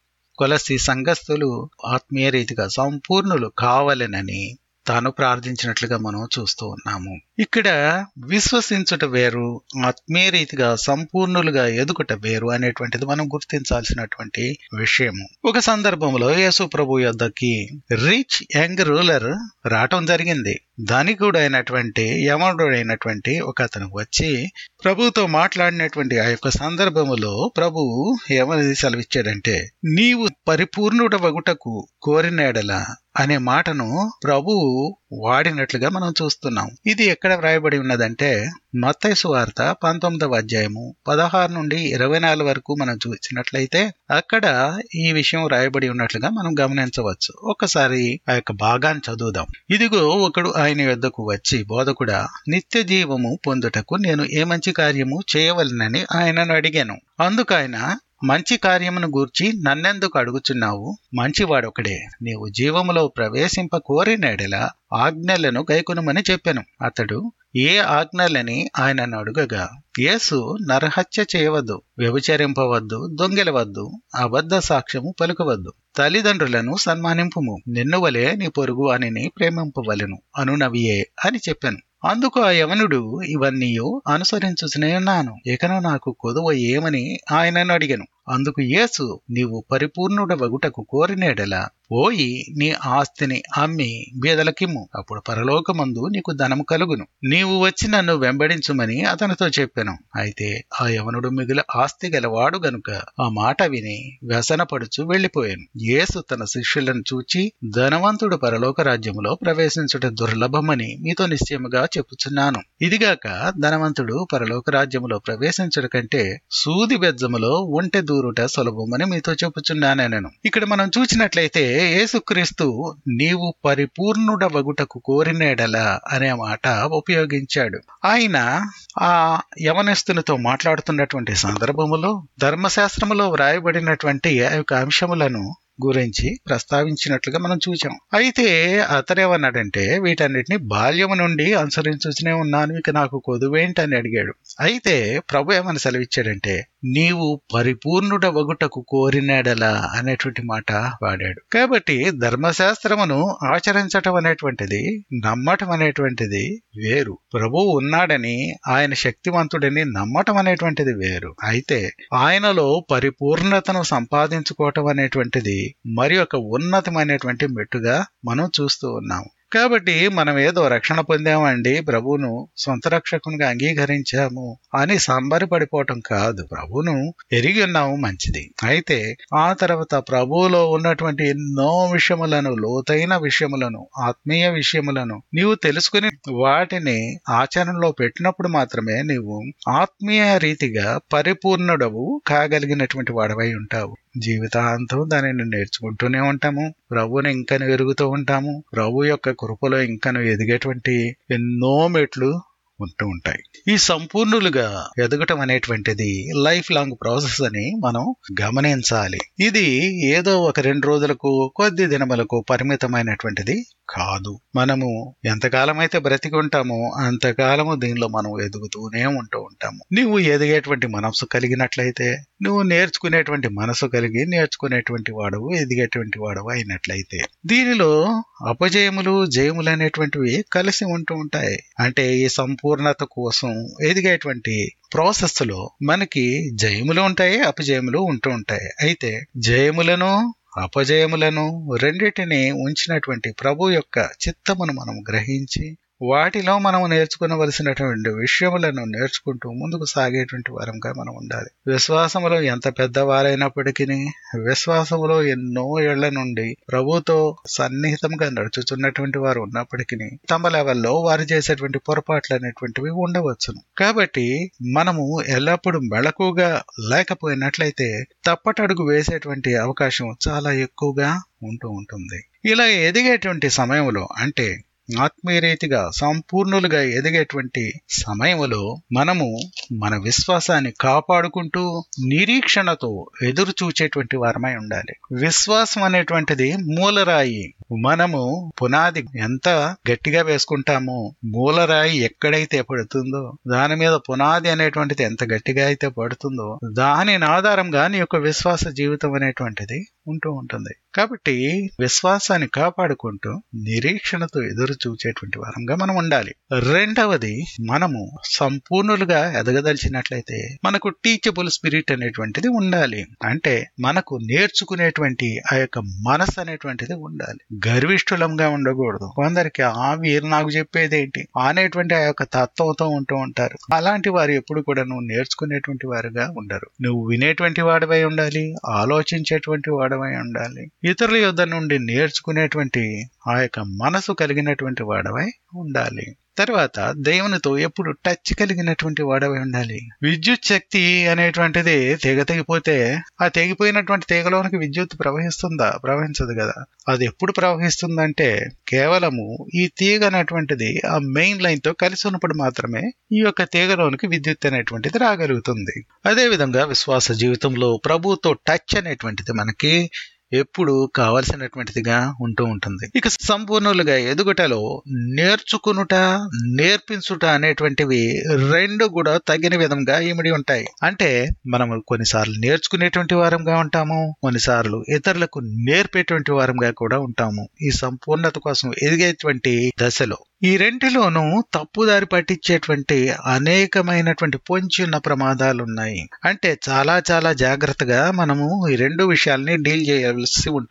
కొలసి సంఘస్థులు ఆత్మీయ రీతిగా సంపూర్ణులు కావాలనని తాను ప్రార్థించినట్లుగా మనం చూస్తూ ఉన్నాము ఇక్కడ విశ్వసించుట వేరు ఆత్మీయ రీతిగా సంపూర్ణులుగా ఎదుగుట వేరు అనేటువంటిది మనం గుర్తించాల్సినటువంటి విషయము ఒక సందర్భంలో యేసు ప్రభు యొద్దకి రిచ్ యంగ్ రూలర్ రావటం జరిగింది ధనికుడు అయినటువంటి యమనుడు అయినటువంటి ఒక అతను వచ్చి ప్రభుతో మాట్లాడినటువంటి ఆ యొక్క సందర్భములో ప్రభు ఏమని సెలవిచ్చాడంటే నీవు పరిపూర్ణుడ వగుటకు కోరినేడల అనే మాటను ప్రభువు వాడినట్లుగా మనం చూస్తున్నాం ఇది ఎక్కడ వ్రాయబడి ఉన్నదంటే మత్తైసు వార్త పంతొమ్మిదవ అధ్యాయము పదహారు నుండి ఇరవై నాలుగు వరకు మనం చూసినట్లయితే అక్కడ ఈ విషయం రాయబడి ఉన్నట్లుగా మనం గమనించవచ్చు ఒకసారి ఆ యొక్క భాగాన్ని చదువుదాం ఇదిగో ఒకడు ఆయన యొద్దకు వచ్చి బోధకుడా నిత్య జీవము పొందుటకు నేను ఏ మంచి కార్యము చేయవలనని ఆయనను అడిగాను అందుకు ఆయన మంచి కార్యమును గూర్చి నన్నెందుకు అడుగుచున్నావు మంచివాడొకడే నీవు జీవములో ప్రవేశింప కోరినడెలా ఆజ్ఞలను గైకొనమని చెప్పాను అతడు ఏ ఆజ్ఞలని ఆయనను అడుగగా యేసు నరహత్య చేయవద్దు వ్యభిచరింపవద్దు దొంగెలవద్దు అబద్ధ సాక్ష్యము పలుకవద్దు తల్లిదండ్రులను సన్మానింపుము నిన్ను వలె నీ పొరుగు అని ప్రేమింపవలెను అనునవియే అని చెప్పాను అందుకు ఆ యవనుడు ఇవన్నీ అనుసరించుచునే ఉన్నాను ఇకను నాకు కొదువ ఏమని ఆయనను అడిగాను అందుకు యేసు నీవు పరిపూర్ణుడ వగుటకు కోరినేడలా పోయి నీ ఆస్తిని అమ్మి బీదలకిమ్ము అప్పుడు పరలోకమందు నీకు ధనము కలుగును నీవు వచ్చి నన్ను వెంబడించుమని అతనితో చెప్పాను అయితే ఆ యవనుడు మిగిలి ఆస్తి గలవాడు గనుక ఆ మాట విని వ్యసనపడుచు వెళ్లిపోయాను యేసు తన శిష్యులను చూచి ధనవంతుడు పరలోక రాజ్యములో ప్రవేశించుట దుర్లభమని మీతో నిశ్చయముగా చెప్పుచున్నాను ఇదిగాక ధనవంతుడు పరలోక రాజ్యములో ప్రవేశించడం కంటే సూది బెజ్జములో ఒంటె దూరుట సులభమని మీతో చెప్పుచున్నాను ఇక్కడ మనం చూసినట్లయితే యేసుక్రీస్తు నీవు పరిపూర్ణుడ వగుటకు కోరినేడలా అనే మాట ఉపయోగించాడు ఆయన ఆ యవనస్తునితో మాట్లాడుతున్నటువంటి సందర్భములో ధర్మశాస్త్రములో వ్రాయబడినటువంటి ఆ యొక్క అంశములను గురించి ప్రస్తావించినట్లుగా మనం చూచాం అయితే అతనేమన్నాడంటే వీటన్నిటిని బాల్యము నుండి అనుసరించునే ఉన్నాను ఇక నాకు కొదువేంటి అని అడిగాడు అయితే ప్రభు ఏమని సెలవిచ్చాడంటే నీవు పరిపూర్ణుడ వగుటకు కోరినాడలా అనేటువంటి మాట వాడాడు కాబట్టి ధర్మశాస్త్రమును ఆచరించటం అనేటువంటిది నమ్మటం అనేటువంటిది వేరు ప్రభువు ఉన్నాడని ఆయన శక్తివంతుడని నమ్మటం అనేటువంటిది వేరు అయితే ఆయనలో పరిపూర్ణతను సంపాదించుకోవటం అనేటువంటిది మరి ఒక ఉన్నతమైనటువంటి మెట్టుగా మనం చూస్తూ ఉన్నాము కాబట్టి మనం ఏదో రక్షణ పొందామండి ప్రభువును సొంత రక్షకునిగా అంగీకరించాము అని సంబరపడిపోవటం కాదు ప్రభువును ఎరిగి ఉన్నాము మంచిది అయితే ఆ తర్వాత ప్రభువులో ఉన్నటువంటి ఎన్నో విషయములను లోతైన విషయములను ఆత్మీయ విషయములను నీవు తెలుసుకుని వాటిని ఆచరణలో పెట్టినప్పుడు మాత్రమే నీవు ఆత్మీయ రీతిగా పరిపూర్ణుడవు కాగలిగినటువంటి వాడవై ఉంటావు జీవితాంతం దానిని నేర్చుకుంటూనే ఉంటాము ప్రభువుని ఇంకను ఎరుగుతూ ఉంటాము ప్రభు యొక్క కృపలో ఇంకను ఎదిగేటువంటి ఎన్నో మెట్లు ఉంటూ ఉంటాయి ఈ సంపూర్ణులుగా ఎదగటం అనేటువంటిది లైఫ్ లాంగ్ ప్రాసెస్ అని మనం గమనించాలి ఇది ఏదో ఒక రెండు రోజులకు కొద్ది దినములకు పరిమితమైనటువంటిది కాదు మనము ఎంతకాలం అయితే బ్రతికి ఉంటామో అంతకాలము దీనిలో మనం ఎదుగుతూనే ఉంటూ ఉంటాము నువ్వు ఎదిగేటువంటి మనసు కలిగినట్లయితే నువ్వు నేర్చుకునేటువంటి మనసు కలిగి నేర్చుకునేటువంటి వాడవు ఎదిగేటువంటి వాడవు అయినట్లయితే దీనిలో అపజయములు జయములు అనేటువంటివి కలిసి ఉంటూ ఉంటాయి అంటే ఈ సంపూర్ణత కోసం ఎదిగేటువంటి ప్రాసెస్ లో మనకి జయములు ఉంటాయి అపజయములు ఉంటూ ఉంటాయి అయితే జయములను అపజయములను రెండిటిని ఉంచినటువంటి ప్రభు యొక్క చిత్తమును మనం గ్రహించి వాటిలో మనం నేర్చుకునవలసినటువంటి విషయములను నేర్చుకుంటూ ముందుకు సాగేటువంటి వారంగా మనం ఉండాలి విశ్వాసములో ఎంత పెద్దవారైనప్పటికీ విశ్వాసములో ఎన్నో ఏళ్ల నుండి ప్రభుతో సన్నిహితంగా నడుచుతున్నటువంటి వారు ఉన్నప్పటికీ తమ లెవెల్లో వారు చేసేటువంటి పొరపాట్లు అనేటువంటివి ఉండవచ్చును కాబట్టి మనము ఎల్లప్పుడూ మెళకుగా లేకపోయినట్లయితే తప్పటడుగు వేసేటువంటి అవకాశం చాలా ఎక్కువగా ఉంటూ ఉంటుంది ఇలా ఎదిగేటువంటి సమయంలో అంటే ఆత్మీయ రీతిగా సంపూర్ణులుగా ఎదిగేటువంటి సమయంలో మనము మన విశ్వాసాన్ని కాపాడుకుంటూ నిరీక్షణతో ఎదురు చూచేటువంటి వారమై ఉండాలి విశ్వాసం అనేటువంటిది మూలరాయి మనము పునాది ఎంత గట్టిగా వేసుకుంటామో మూలరాయి ఎక్కడైతే పడుతుందో దాని మీద పునాది అనేటువంటిది ఎంత గట్టిగా అయితే పడుతుందో దానిని ఆధారంగా నీ యొక్క విశ్వాస జీవితం అనేటువంటిది ఉంటూ ఉంటుంది కాబట్టి విశ్వాసాన్ని కాపాడుకుంటూ నిరీక్షణతో ఎదురు చూచేటువంటి వారంగా మనం ఉండాలి రెండవది మనము సంపూర్ణులుగా ఎదగదలిచినట్లయితే మనకు టీచబుల్ స్పిరిట్ అనేటువంటిది ఉండాలి అంటే మనకు నేర్చుకునేటువంటి ఆ యొక్క మనసు అనేటువంటిది ఉండాలి గర్విష్ఠులంగా ఉండకూడదు కొందరికి ఆ వీరు నాకు చెప్పేదేంటి అనేటువంటి ఆ యొక్క తత్వంతో ఉంటూ ఉంటారు అలాంటి వారు ఎప్పుడు కూడా నువ్వు నేర్చుకునేటువంటి వారుగా ఉండరు నువ్వు వినేటువంటి వాడివై ఉండాలి ఆలోచించేటువంటి వాడవై ఉండాలి ఇతరుల యొద్ద నుండి నేర్చుకునేటువంటి ఆ యొక్క మనసు కలిగినటువంటి వాడవై ఉండాలి తర్వాత దేవునితో ఎప్పుడు టచ్ కలిగినటువంటి వాడవై ఉండాలి విద్యుత్ శక్తి అనేటువంటిది తెగ తెగిపోతే ఆ తెగిపోయినటువంటి తీగలోనికి విద్యుత్ ప్రవహిస్తుందా ప్రవహించదు కదా అది ఎప్పుడు ప్రవహిస్తుందంటే కేవలము ఈ తీగ అనేటువంటిది ఆ మెయిన్ లైన్ తో కలిసి ఉన్నప్పుడు మాత్రమే ఈ యొక్క తీగలోనికి విద్యుత్ అనేటువంటిది రాగలుగుతుంది అదే విధంగా విశ్వాస జీవితంలో ప్రభుతో టచ్ అనేటువంటిది మనకి ఎప్పుడు కావలసినటువంటిదిగా ఉంటూ ఉంటుంది ఇక సంపూర్ణులుగా ఎదుగుటలో నేర్చుకునుట నేర్పించుట అనేటువంటివి రెండు కూడా తగిన విధంగా ఇమిడి ఉంటాయి అంటే మనము కొన్నిసార్లు నేర్చుకునేటువంటి వారంగా ఉంటాము కొన్నిసార్లు ఇతరులకు నేర్పేటువంటి వారంగా కూడా ఉంటాము ఈ సంపూర్ణత కోసం ఎదిగేటువంటి దశలో ఈ రెంటిలోనూ తప్పుదారి పట్టించేటువంటి అనేకమైనటువంటి పొంచి ఉన్న ప్రమాదాలు ఉన్నాయి అంటే చాలా చాలా జాగ్రత్తగా మనము ఈ రెండు విషయాల్ని డీల్ చేయవలసి ఉంటుంది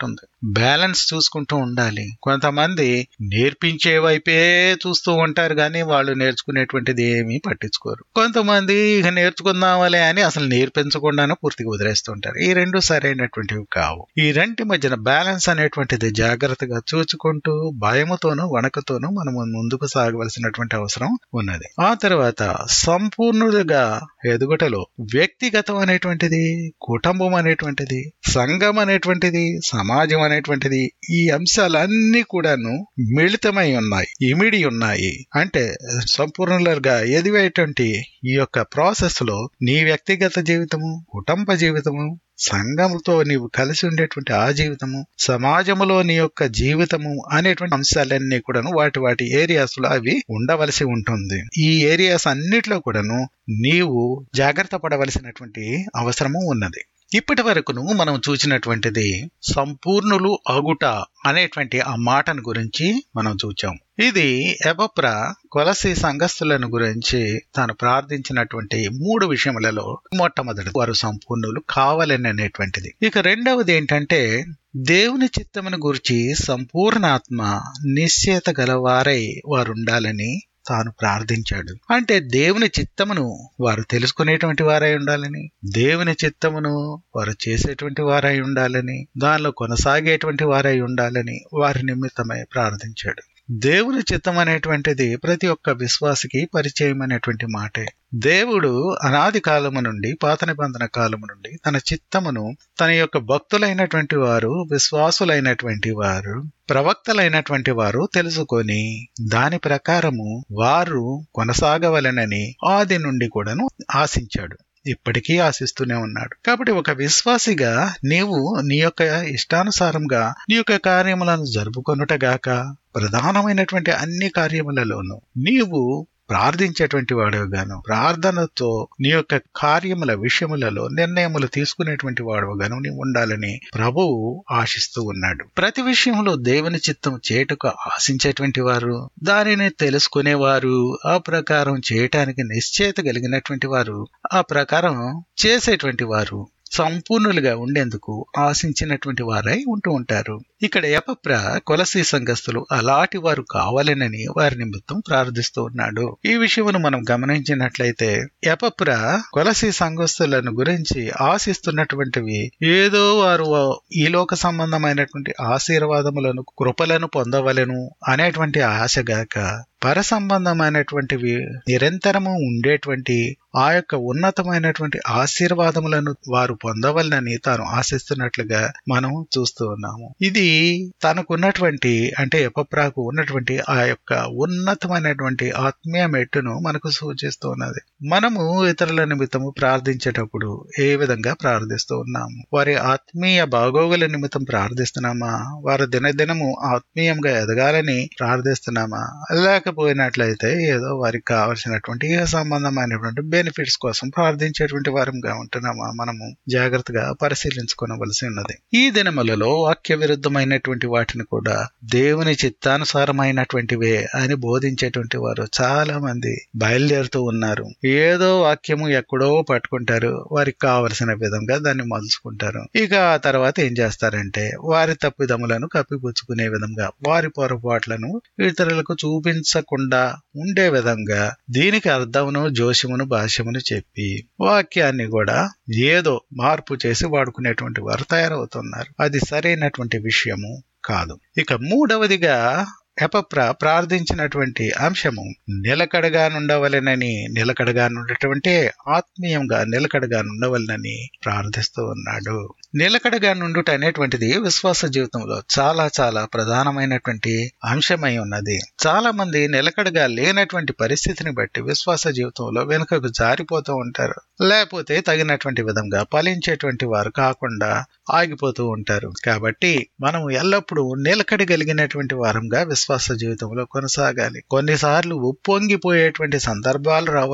బ్యాలెన్స్ చూసుకుంటూ ఉండాలి కొంతమంది నేర్పించే వైపే చూస్తూ ఉంటారు కానీ వాళ్ళు నేర్చుకునేటువంటిది ఏమీ పట్టించుకోరు కొంతమంది ఇక నేర్చుకుందామలే అని అసలు నేర్పించకుండానే పూర్తిగా వదిలేస్తుంటారు ఈ రెండు సరైనటువంటివి కావు ఈ రెంటి మధ్యన బ్యాలెన్స్ అనేటువంటిది జాగ్రత్తగా చూచుకుంటూ భయముతోనూ వణకతోనూ మనం ముందుకు సాగవలసినటువంటి అవసరం ఉన్నది ఆ తర్వాత సంపూర్ణులుగా ఎదుగుటలో వ్యక్తిగతం అనేటువంటిది కుటుంబం అనేటువంటిది సంఘం అనేటువంటిది సమాజం అనేటువంటిది ఈ అంశాలన్నీ కూడాను మిళితమై ఉన్నాయి ఇమిడి ఉన్నాయి అంటే సంపూర్ణులుగా ఎదిగేటువంటి ఈ యొక్క ప్రాసెస్ లో నీ వ్యక్తిగత జీవితము కుటుంబ జీవితము సంఘముతో నీవు కలిసి ఉండేటువంటి ఆ జీవితము సమాజములో నీ యొక్క జీవితము అనేటువంటి అంశాలన్నీ కూడాను వాటి వాటి ఏరియాస్ లో అవి ఉండవలసి ఉంటుంది ఈ ఏరియాస్ అన్నిట్లో కూడాను నీవు జాగ్రత్త పడవలసినటువంటి అవసరము ఉన్నది ఇప్పటి వరకును మనం చూసినటువంటిది సంపూర్ణులు అగుట అనేటువంటి ఆ మాటను గురించి మనం చూచాం ఇది ఎపప్ర కొలసి సంఘస్థులను గురించి తాను ప్రార్థించినటువంటి మూడు విషయములలో మొట్టమొదటి వారు సంపూర్ణులు కావాలని అనేటువంటిది ఇక రెండవది ఏంటంటే దేవుని చిత్తమును గురించి సంపూర్ణాత్మ నిశ్చేత గలవారై వారు ఉండాలని తాను ప్రార్థించాడు అంటే దేవుని చిత్తమును వారు తెలుసుకునేటువంటి వారై ఉండాలని దేవుని చిత్తమును వారు చేసేటువంటి వారై ఉండాలని దానిలో కొనసాగేటువంటి వారై ఉండాలని వారి నిమిత్తమై ప్రార్థించాడు దేవుని చిత్తం అనేటువంటిది ప్రతి ఒక్క విశ్వాసికి పరిచయం అనేటువంటి మాటే దేవుడు అనాది కాలము నుండి పాత నిబంధన కాలము నుండి తన చిత్తమును తన యొక్క భక్తులైనటువంటి వారు విశ్వాసులైనటువంటి వారు ప్రవక్తలైనటువంటి వారు తెలుసుకొని దాని ప్రకారము వారు కొనసాగవలనని ఆది నుండి కూడాను ఆశించాడు ఇప్పటికీ ఆశిస్తూనే ఉన్నాడు కాబట్టి ఒక విశ్వాసిగా నీవు నీ యొక్క ఇష్టానుసారంగా నీ యొక్క కార్యములను జరుపుకొనుటగాక ప్రధానమైనటువంటి అన్ని కార్యములలోనూ నీవు ప్రార్థించేటువంటి వాడుగాను ప్రార్థనతో నీ యొక్క కార్యముల విషయములలో నిర్ణయములు తీసుకునేటువంటి వాడుగాను నీవు ఉండాలని ప్రభువు ఆశిస్తూ ఉన్నాడు ప్రతి విషయంలో దేవుని చిత్తం చేటుకు ఆశించేటువంటి వారు దానిని తెలుసుకునేవారు ఆ ప్రకారం చేయటానికి నిశ్చయిత కలిగినటువంటి వారు ఆ ప్రకారం చేసేటువంటి వారు సంపూర్ణులుగా ఉండేందుకు ఆశించినటువంటి వారై ఉంటూ ఉంటారు ఇక్కడ ఎపప్ర కొలసి సంఘస్థులు అలాంటి వారు కావాలనని వారి నిమిత్తం ప్రార్థిస్తూ ఉన్నాడు ఈ విషయమును మనం గమనించినట్లయితే ఎపప్ర కొలసి సంఘస్థులను గురించి ఆశిస్తున్నటువంటివి ఏదో వారు ఈ లోక సంబంధమైనటువంటి ఆశీర్వాదములను కృపలను పొందవలను అనేటువంటి ఆశగాక పర సంబంధమైనటువంటివి నిరంతరము ఉండేటువంటి ఆ యొక్క ఉన్నతమైనటువంటి ఆశీర్వాదములను వారు పొందవలనని తాను ఆశిస్తున్నట్లుగా మనం చూస్తూ ఉన్నాము ఇది తనకున్నటువంటి అంటే ఎపప్రాకు ఉన్నటువంటి ఆ యొక్క ఉన్నతమైనటువంటి ఆత్మీయ మెట్టును మనకు సూచిస్తూ ఉన్నది మనము ఇతరుల నిమిత్తము ప్రార్థించేటప్పుడు ఏ విధంగా ప్రార్థిస్తూ ఉన్నాము వారి ఆత్మీయ బాగోగుల నిమిత్తం ప్రార్థిస్తున్నామా వారు దినదినము ఆత్మీయంగా ఎదగాలని ప్రార్థిస్తున్నామా లేకపోయినట్లయితే ఏదో వారికి కావలసినటువంటి ఇహ సంబంధమైనటువంటి బెనిఫిట్స్ కోసం ప్రార్థించేటువంటి వారంగా ఉంటున్నామా మనము జాగ్రత్తగా పరిశీలించుకోవలసి ఉన్నది ఈ దినములలో వాక్య విరుద్ధమైనటువంటి వాటిని కూడా దేవుని చిత్తానుసారమైనటువంటివే అని బోధించేటువంటి వారు చాలా మంది బయలుదేరుతూ ఉన్నారు ఏదో వాక్యము ఎక్కడో పట్టుకుంటారు వారికి కావలసిన విధంగా దాన్ని మలుచుకుంటారు ఇక ఆ తర్వాత ఏం చేస్తారంటే వారి తప్పిదములను కప్పిపుచ్చుకునే విధంగా వారి పొరపాట్లను ఇతరులకు చూపించకుండా ఉండే విధంగా దీనికి అర్థమును జోషమును భాష్యమును చెప్పి వాక్యాన్ని కూడా ఏదో మార్పు చేసి వాడుకునేటువంటి వారు తయారవుతున్నారు అది సరైనటువంటి విషయము కాదు ఇక మూడవదిగా ఎపప్ర ప్రార్థించినటువంటి అంశము నిలకడగా నుండవలెనని నిలకడగా నుండటంటే ఆత్మీయంగా నిలకడగా నుండవలనని ప్రార్థిస్తూ ఉన్నాడు నిలకడగా నుండుట అనేటువంటిది విశ్వాస జీవితంలో చాలా చాలా ప్రధానమైనటువంటి అంశమై ఉన్నది చాలా మంది నిలకడగా లేనటువంటి పరిస్థితిని బట్టి విశ్వాస జీవితంలో వెనుకకు జారిపోతూ ఉంటారు లేకపోతే తగినటువంటి విధంగా ఫలించేటువంటి వారు కాకుండా ఆగిపోతూ ఉంటారు కాబట్టి మనం ఎల్లప్పుడూ నిలకడగలిగినటువంటి వారంగా విశ్వాస జీవితంలో కొనసాగాలి కొన్నిసార్లు ఉప్పొంగిపోయేటువంటి సందర్భాలు రావచ్చును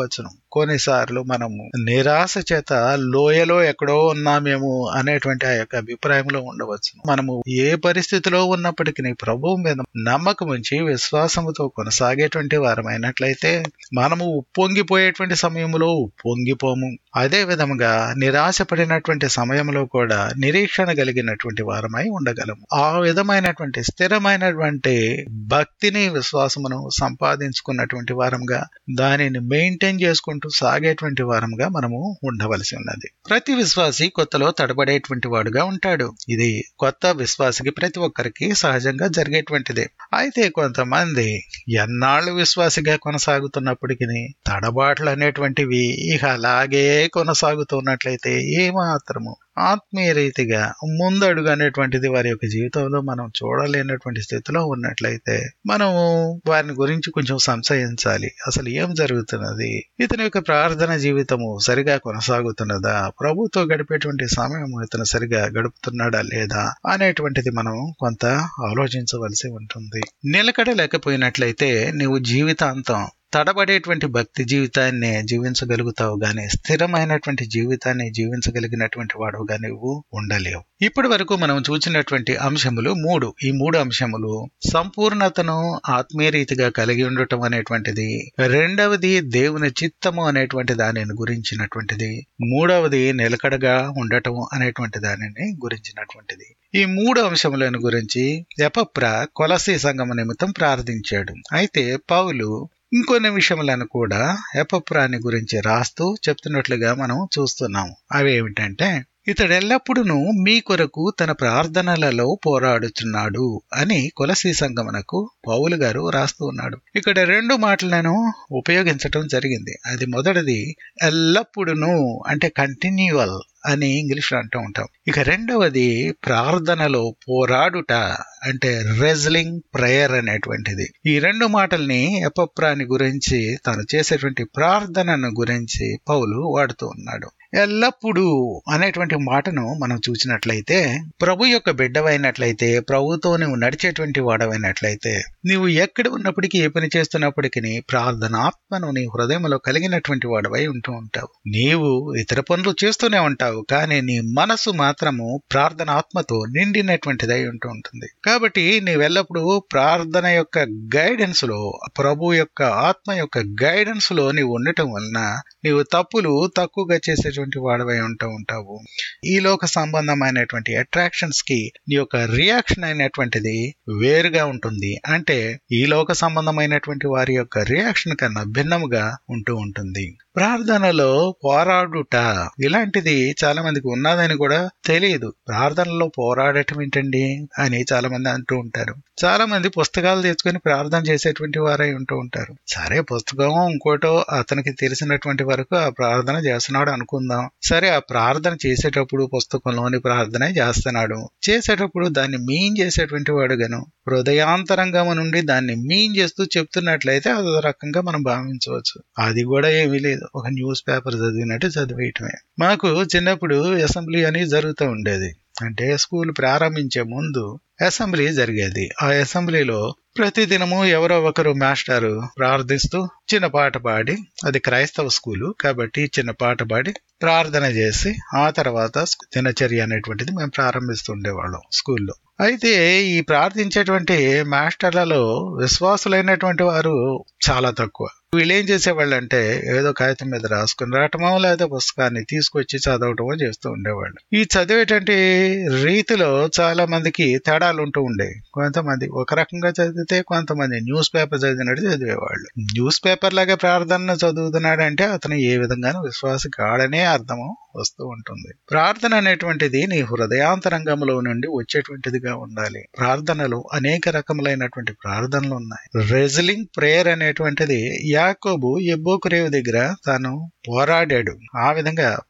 కొన్నిసార్లు మనము నిరాశ చేత లోయలో ఎక్కడో ఉన్నామేమో అనేటువంటి ఆ యొక్క అభిప్రాయంలో ఉండవచ్చు మనము ఏ పరిస్థితిలో ఉన్నప్పటికీ ప్రభువు మీద నమ్మకం ఉంచి విశ్వాసముతో కొనసాగేటువంటి వారమైనట్లయితే మనము ఉప్పొంగిపోయేటువంటి సమయంలో ఉప్పొంగిపోము అదే విధముగా నిరాశపడినటువంటి సమయంలో కూడా నిరీక్షణ కలిగినటువంటి వారమై ఉండగలము ఆ విధమైనటువంటి స్థిరమైనటువంటి భక్తిని విశ్వాసమును సంపాదించుకున్నటువంటి వారంగా దానిని మెయింటైన్ చేసుకుంటూ సాగేటువంటి వారంగా మనము ఉండవలసి ఉన్నది ప్రతి విశ్వాసి కొత్తలో తడబడేటువంటి వాడుగా ఉంటాడు ఇది కొత్త విశ్వాసికి ప్రతి ఒక్కరికి సహజంగా జరిగేటువంటిదే అయితే కొంతమంది ఎన్నాళ్ళు విశ్వాసిగా కొనసాగుతున్నప్పటికీ తడబాట్లు అనేటువంటివి ఇక అలాగే కొనసాగుతున్నట్లయితే ఏమాత్రము ఆత్మీయ రీతిగా ముందడుగు అనేటువంటిది వారి యొక్క జీవితంలో మనం చూడలేనటువంటి స్థితిలో ఉన్నట్లయితే మనము వారిని గురించి కొంచెం సంశయించాలి అసలు ఏం జరుగుతున్నది ఇతని యొక్క ప్రార్థన జీవితము సరిగా కొనసాగుతున్నదా ప్రభుతో గడిపేటువంటి సమయం ఇతను సరిగా గడుపుతున్నాడా లేదా అనేటువంటిది మనం కొంత ఆలోచించవలసి ఉంటుంది నిలకడ లేకపోయినట్లయితే నీవు జీవితాంతం తడబడేటువంటి భక్తి జీవితాన్ని జీవించగలుగుతావు గాని స్థిరమైనటువంటి జీవితాన్ని జీవించగలిగినటువంటి వాడుగా నువ్వు ఉండలేవు ఇప్పటి వరకు మనం చూసినటువంటి అంశములు మూడు ఈ మూడు అంశములు సంపూర్ణతను ఆత్మీయ రీతిగా కలిగి ఉండటం అనేటువంటిది రెండవది దేవుని చిత్తము అనేటువంటి దానిని గురించినటువంటిది మూడవది నిలకడగా ఉండటం అనేటువంటి దానిని గురించినటువంటిది ఈ మూడు అంశములను గురించి ఎపప్ర కొలసి సంగమ నిమిత్తం ప్రార్థించాడు అయితే పౌలు ఇంకొన్ని విషయములను కూడా ఎపప్రాని గురించి రాస్తూ చెప్తున్నట్లుగా మనం చూస్తున్నాం అవి ఏమిటంటే ఇతడు ఎల్లప్పుడూ మీ కొరకు తన ప్రార్థనలలో పోరాడుతున్నాడు అని కొలసీ సంగమనకు పౌలు గారు రాస్తూ ఉన్నాడు ఇక్కడ రెండు మాటలను ఉపయోగించటం జరిగింది అది మొదటిది ఎల్లప్పుడూ అంటే కంటిన్యూవల్ అని ఇంగ్లీష్లో అంటూ ఉంటాం ఇక రెండవది ప్రార్థనలో పోరాడుట అంటే రెజ్లింగ్ ప్రేయర్ అనేటువంటిది ఈ రెండు మాటల్ని ఎపప్రాని గురించి తాను చేసేటువంటి ప్రార్థనను గురించి పౌలు వాడుతూ ఉన్నాడు ఎల్లప్పుడూ అనేటువంటి మాటను మనం చూసినట్లయితే ప్రభు యొక్క బిడ్డవైనట్లయితే ప్రభుతో నువ్వు నడిచేటువంటి వాడవైనట్లయితే నీవు ఎక్కడ ఉన్నప్పటికీ ఏ పని చేస్తున్నప్పటికీ ప్రార్థనాత్మను నీ హృదయంలో కలిగినటువంటి వాడవై ఉంటూ ఉంటావు నీవు ఇతర పనులు చేస్తూనే ఉంటావు కానీ నీ మనసు మాత్రము ప్రార్థన ఆత్మతో నిండినటువంటిదై ఉంటూ ఉంటుంది కాబట్టి నీవెల్లప్పుడూ ప్రార్థన యొక్క గైడెన్స్ లో ప్రభు యొక్క ఆత్మ యొక్క గైడెన్స్ లో నీవు ఉండటం వలన నీవు తప్పులు తక్కువగా చేసేటువంటి వాడవై ఉంటూ ఉంటావు ఈ లోక సంబంధమైనటువంటి అట్రాక్షన్స్ కి నీ యొక్క రియాక్షన్ అయినటువంటిది వేరుగా ఉంటుంది అంటే ఈ లోక సంబంధమైనటువంటి వారి యొక్క రియాక్షన్ కన్నా భిన్నముగా ఉంటూ ఉంటుంది ప్రార్థనలో పోరాడుట ఇలాంటిది చాలా మందికి ఉన్నదని కూడా తెలియదు ప్రార్థనలో పోరాడటం ఏంటండి అని చాలా మంది అంటూ ఉంటారు చాలా మంది పుస్తకాలు తెచ్చుకొని ప్రార్థన చేసేటువంటి వారై ఉంటూ ఉంటారు సరే పుస్తకం ఇంకోటో అతనికి తెలిసినటువంటి వరకు ఆ ప్రార్థన చేస్తున్నాడు అనుకుందాం సరే ఆ ప్రార్థన చేసేటప్పుడు పుస్తకంలోని ప్రార్థన చేస్తున్నాడు చేసేటప్పుడు దాన్ని మీన్ చేసేటువంటి వాడుగాను హృదయాంతరంగం నుండి దాన్ని మీన్ చేస్తూ చెప్తున్నట్లయితే అదో రకంగా మనం భావించవచ్చు అది కూడా ఏమీ లేదు ఒక న్యూస్ పేపర్ చదివినట్టు చదివేయటమే మాకు చిన్నప్పుడు అసెంబ్లీ అని జరుగుతూ ఉండేది అంటే స్కూల్ ప్రారంభించే ముందు అసెంబ్లీ జరిగేది ఆ అసెంబ్లీలో ప్రతిదినము ఎవరో ఒకరు మాస్టారు ప్రార్థిస్తూ చిన్న పాట పాడి అది క్రైస్తవ స్కూలు కాబట్టి చిన్న పాట పాడి ప్రార్థన చేసి ఆ తర్వాత దినచర్య అనేటువంటిది మేము ప్రారంభిస్తుండేవాళ్ళం స్కూల్లో అయితే ఈ ప్రార్థించేటువంటి మాస్టర్లలో విశ్వాసులైనటువంటి వారు చాలా తక్కువ వీళ్ళు ఏం చేసేవాళ్ళు అంటే ఏదో కాగితం మీద రాసుకుని రావటమో లేదా పుస్తకాన్ని తీసుకొచ్చి చదవటమో చేస్తూ ఉండేవాళ్ళు ఈ చదివేటువంటి రీతిలో చాలా మందికి తేడాలు ఉంటూ ఉండే కొంతమంది ఒక రకంగా చదివితే కొంతమంది న్యూస్ పేపర్ చదివినట్టు చదివేవాళ్ళు న్యూస్ పేపర్ లాగా ప్రార్థన చదువుతున్నాడంటే అతను ఏ విధంగానూ విశ్వాస కాడనే అర్థము వస్తూ ఉంటుంది ప్రార్థన అనేటువంటిది నీ హృదయాంతరంగంలో నుండి వచ్చేటువంటిదిగా ఉండాలి ప్రార్థనలు అనేక రకములైనటువంటి ప్రార్థనలు ఉన్నాయి రెజ్లింగ్ ప్రేయర్ అనేటువంటిది యాకోబు ఎబ్బోకురేవు దగ్గర తాను పోరాడాడు ఆ విధంగా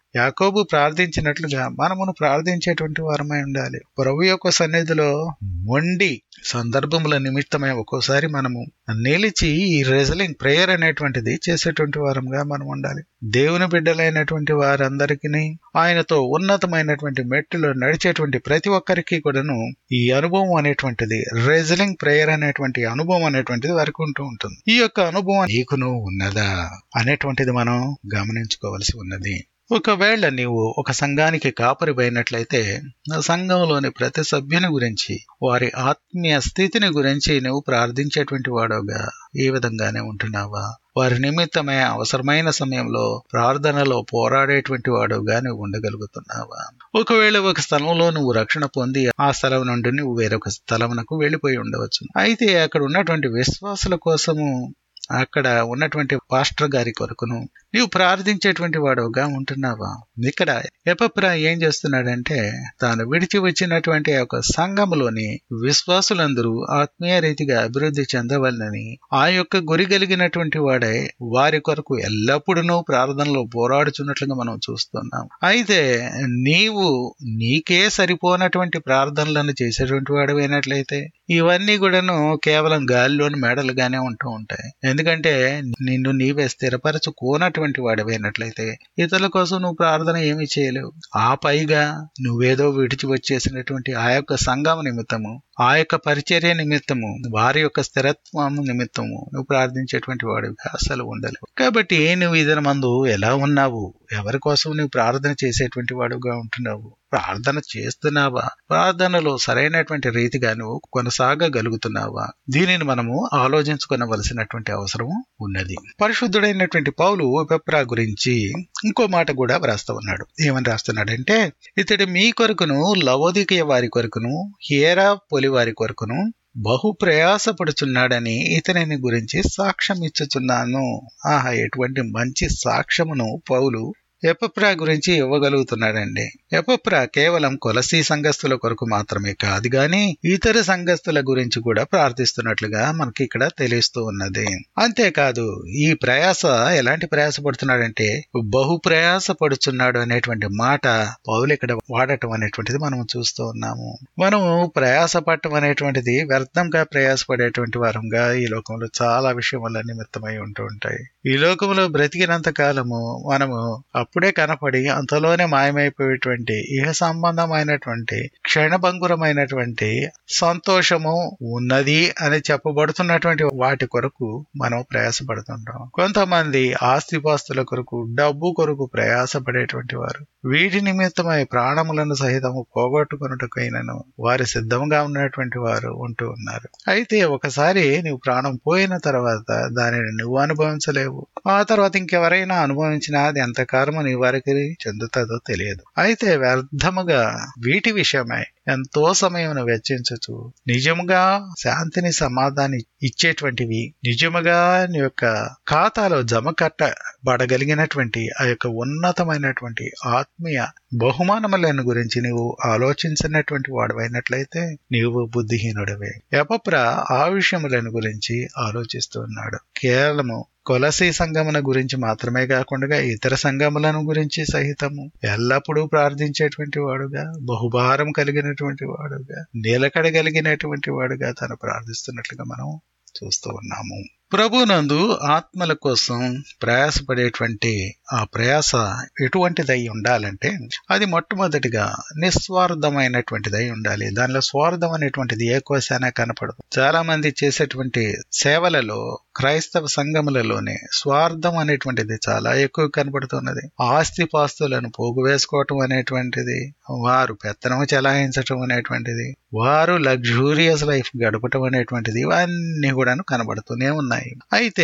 యాకోబు ప్రార్థించినట్లుగా మనమును ప్రార్థించేటువంటి వారమై ఉండాలి ప్రభు యొక్క సన్నిధిలో మొండి సందర్భముల నిమిత్తమై ఒక్కోసారి మనము నిలిచి ఈ రెజలింగ్ ప్రేయర్ అనేటువంటిది చేసేటువంటి వారంగా మనం ఉండాలి దేవుని బిడ్డలైనటువంటి వారందరికీ ఆయనతో ఉన్నతమైనటువంటి మెట్టులో నడిచేటువంటి ప్రతి ఒక్కరికి కూడాను ఈ అనుభవం అనేటువంటిది రెజలింగ్ ప్రేయర్ అనేటువంటి అనుభవం అనేటువంటిది వారికి ఉంటూ ఉంటుంది ఈ యొక్క అనుభవం నీకును ఉన్నదా అనేటువంటిది మనం గమనించుకోవలసి ఉన్నది ఒకవేళ నీవు ఒక సంఘానికి కాపరిపోయినట్లయితే ఆ సంఘంలోని ప్రతి సభ్యుని గురించి వారి ఆత్మీయ స్థితిని గురించి నువ్వు ప్రార్థించేటువంటి వాడుగా ఈ విధంగానే ఉంటున్నావా వారి నిమిత్తమే అవసరమైన సమయంలో ప్రార్థనలో పోరాడేటువంటి వాడుగా నువ్వు ఉండగలుగుతున్నావా ఒకవేళ ఒక స్థలంలో నువ్వు రక్షణ పొంది ఆ స్థలం నుండి నువ్వు వేరొక స్థలమునకు వెళ్ళిపోయి ఉండవచ్చు అయితే అక్కడ ఉన్నటువంటి విశ్వాసుల కోసము అక్కడ ఉన్నటువంటి పాస్టర్ గారి కొరకును నీవు ప్రార్థించేటువంటి వాడుగా ఉంటున్నావా ఇక్కడ ఎపప్రా ఏం చేస్తున్నాడంటే తాను విడిచి వచ్చినటువంటి ఒక సంఘములోని విశ్వాసులందరూ ఆత్మీయ రీతిగా అభివృద్ధి చెందవలనని ఆ యొక్క గురి కలిగినటువంటి వాడే వారి కొరకు ఎల్లప్పుడూ ప్రార్థనలో పోరాడుచున్నట్లుగా మనం చూస్తున్నాం అయితే నీవు నీకే సరిపోనటువంటి ప్రార్థనలను చేసేటువంటి వాడమైనట్లయితే ఇవన్నీ కూడాను కేవలం గాలిలోని మెడలుగానే ఉంటూ ఉంటాయి ఎందుకంటే నిన్ను నీవే స్థిరపరచుకోనటువంటి వాడివైనట్లయితే ఇతరుల కోసం నువ్వు ప్రార్థన ఏమి చేయలేవు ఆ పైగా నువ్వేదో విడిచి వచ్చేసినటువంటి ఆ యొక్క సంఘం నిమిత్తము ఆ యొక్క పరిచర్య నిమిత్తము వారి యొక్క స్థిరత్వం నిమిత్తము నువ్వు ప్రార్థించేటువంటి వాడివి అసలు ఉండలేవు కాబట్టి నువ్వు ఇతర మందు ఎలా ఉన్నావు ఎవరి కోసం నువ్వు ప్రార్థన చేసేటువంటి వాడుగా ఉంటున్నావు ప్రార్థన చేస్తున్నావా ప్రార్థనలో సరైనటువంటి రీతిగా నువ్వు కొనసాగగలుగుతున్నావా దీనిని మనము ఆలోచించుకోవలసినటువంటి అవసరం ఉన్నది పరిశుద్ధుడైనటువంటి పౌలు పెప్రా గురించి ఇంకో మాట కూడా వ్రాస్తా ఉన్నాడు ఏమని రాస్తున్నాడంటే ఇతడు మీ కొరకును లవోదికయ వారి కొరకును హేరా పొలి వారి కొరకును బహు ప్రయాసపడుచున్నాడని ఇతనిని గురించి సాక్ష్యం ఇచ్చుచున్నాను ఆహా ఎటువంటి మంచి సాక్ష్యమును పౌలు ఎపప్రా గురించి ఇవ్వగలుగుతున్నాడండి ఎపప్రా కేవలం కొలసీ సంఘస్థుల కొరకు మాత్రమే కాదు గాని ఇతర సంఘస్థుల గురించి కూడా ప్రార్థిస్తున్నట్లుగా మనకి ఇక్కడ తెలుస్తూ ఉన్నది అంతేకాదు ఈ ప్రయాస ఎలాంటి ప్రయాస పడుతున్నాడంటే బహు ప్రయాస పడుచున్నాడు అనేటువంటి మాట పౌలు ఇక్కడ వాడటం అనేటువంటిది మనం చూస్తూ ఉన్నాము మనము ప్రయాస పడటం అనేటువంటిది వ్యర్థంగా ప్రయాసపడేటువంటి వారంగా ఈ లోకంలో చాలా విషయముల నిమిత్తమై ఉంటూ ఉంటాయి ఈ లోకంలో బ్రతికినంత కాలము మనము అప్పుడే కనపడి అంతలోనే మాయమైపోయేటువంటి ఇహ సంబంధమైనటువంటి క్షణభంగురమైనటువంటి సంతోషము ఉన్నది అని చెప్పబడుతున్నటువంటి వాటి కొరకు మనం ప్రయాసపడుతుంటాం కొంతమంది ఆస్తిపాస్తుల కొరకు డబ్బు కొరకు ప్రయాసపడేటువంటి వారు వీటి నిమిత్తమై ప్రాణములను సహితము పోగొట్టుకున్నట్టుకైనను వారి సిద్ధంగా ఉన్నటువంటి వారు ఉంటూ ఉన్నారు అయితే ఒకసారి నువ్వు ప్రాణం పోయిన తర్వాత దానిని నువ్వు అనుభవించలేవు ఆ తర్వాత ఇంకెవరైనా అనుభవించినా అది ఎంతకాలము నీ వారికి చెందుతుందో తెలియదు అయితే వ్యర్థముగా వీటి విషయమై ఎంతో సమయం వెచ్చించచ్చు నిజముగా శాంతిని సమాధాని ఇచ్చేటువంటివి నిజముగా నీ యొక్క ఖాతాలో జమ కట్టబడగలిగినటువంటి ఆ యొక్క ఉన్నతమైనటువంటి ఆత్మీయ బహుమానములను గురించి నీవు ఆలోచించినటువంటి వాడవైనట్లయితే నీవు బుద్ధిహీనుడవే ఎపప్ర ఆ విషయములను గురించి ఆలోచిస్తున్నాడు కేవలము కొలసీ సంగమున గురించి మాత్రమే కాకుండా ఇతర సంగములను గురించి సహితము ఎల్లప్పుడూ ప్రార్థించేటువంటి వాడుగా బహుభారం కలిగినటువంటి వాడుగా నిలకడగలిగినటువంటి వాడుగా తను ప్రార్థిస్తున్నట్లుగా మనం చూస్తూ ఉన్నాము ప్రభునందు ఆత్మల కోసం ప్రయాసపడేటువంటి ఆ ప్రయాస ఎటువంటిదై ఉండాలంటే అది మొట్టమొదటిగా నిస్వార్థమైనటువంటిదై ఉండాలి దానిలో స్వార్థం అనేటువంటిది ఏ కోశాన కనపడదు చాలా మంది చేసేటువంటి సేవలలో క్రైస్తవ సంఘములలోనే స్వార్థం అనేటువంటిది చాలా ఎక్కువ కనపడుతున్నది ఆస్తి పాస్తులను పోగు వేసుకోవటం అనేటువంటిది వారు పెత్తనం చెలాయించటం అనేటువంటిది వారు లగ్జూరియస్ లైఫ్ గడపటం అనేటువంటిది ఇవన్నీ కూడా కనబడుతూనే ఉన్నాయి అయితే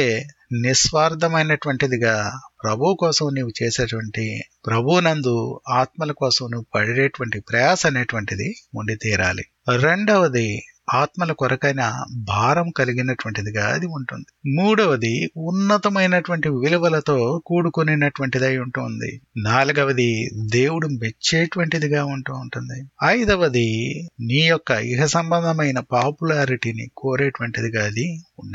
నిస్వార్థమైనటువంటిదిగా ప్రభు కోసం నీవు చేసేటువంటి ప్రభునందు ఆత్మల కోసం నువ్వు పడేటువంటి ప్రయాస అనేటువంటిది ఉండి తీరాలి రెండవది ఆత్మల కొరకైన భారం కలిగినటువంటిదిగా అది ఉంటుంది మూడవది ఉన్నతమైనటువంటి విలువలతో కూడుకునేటువంటిదై ఉంటుంది నాలుగవది దేవుడు మెచ్చేటువంటిదిగా ఉంటూ ఉంటుంది ఐదవది నీ యొక్క ఇహ సంబంధమైన పాపులారిటీని కోరేటువంటిదిగా అది ఉండదు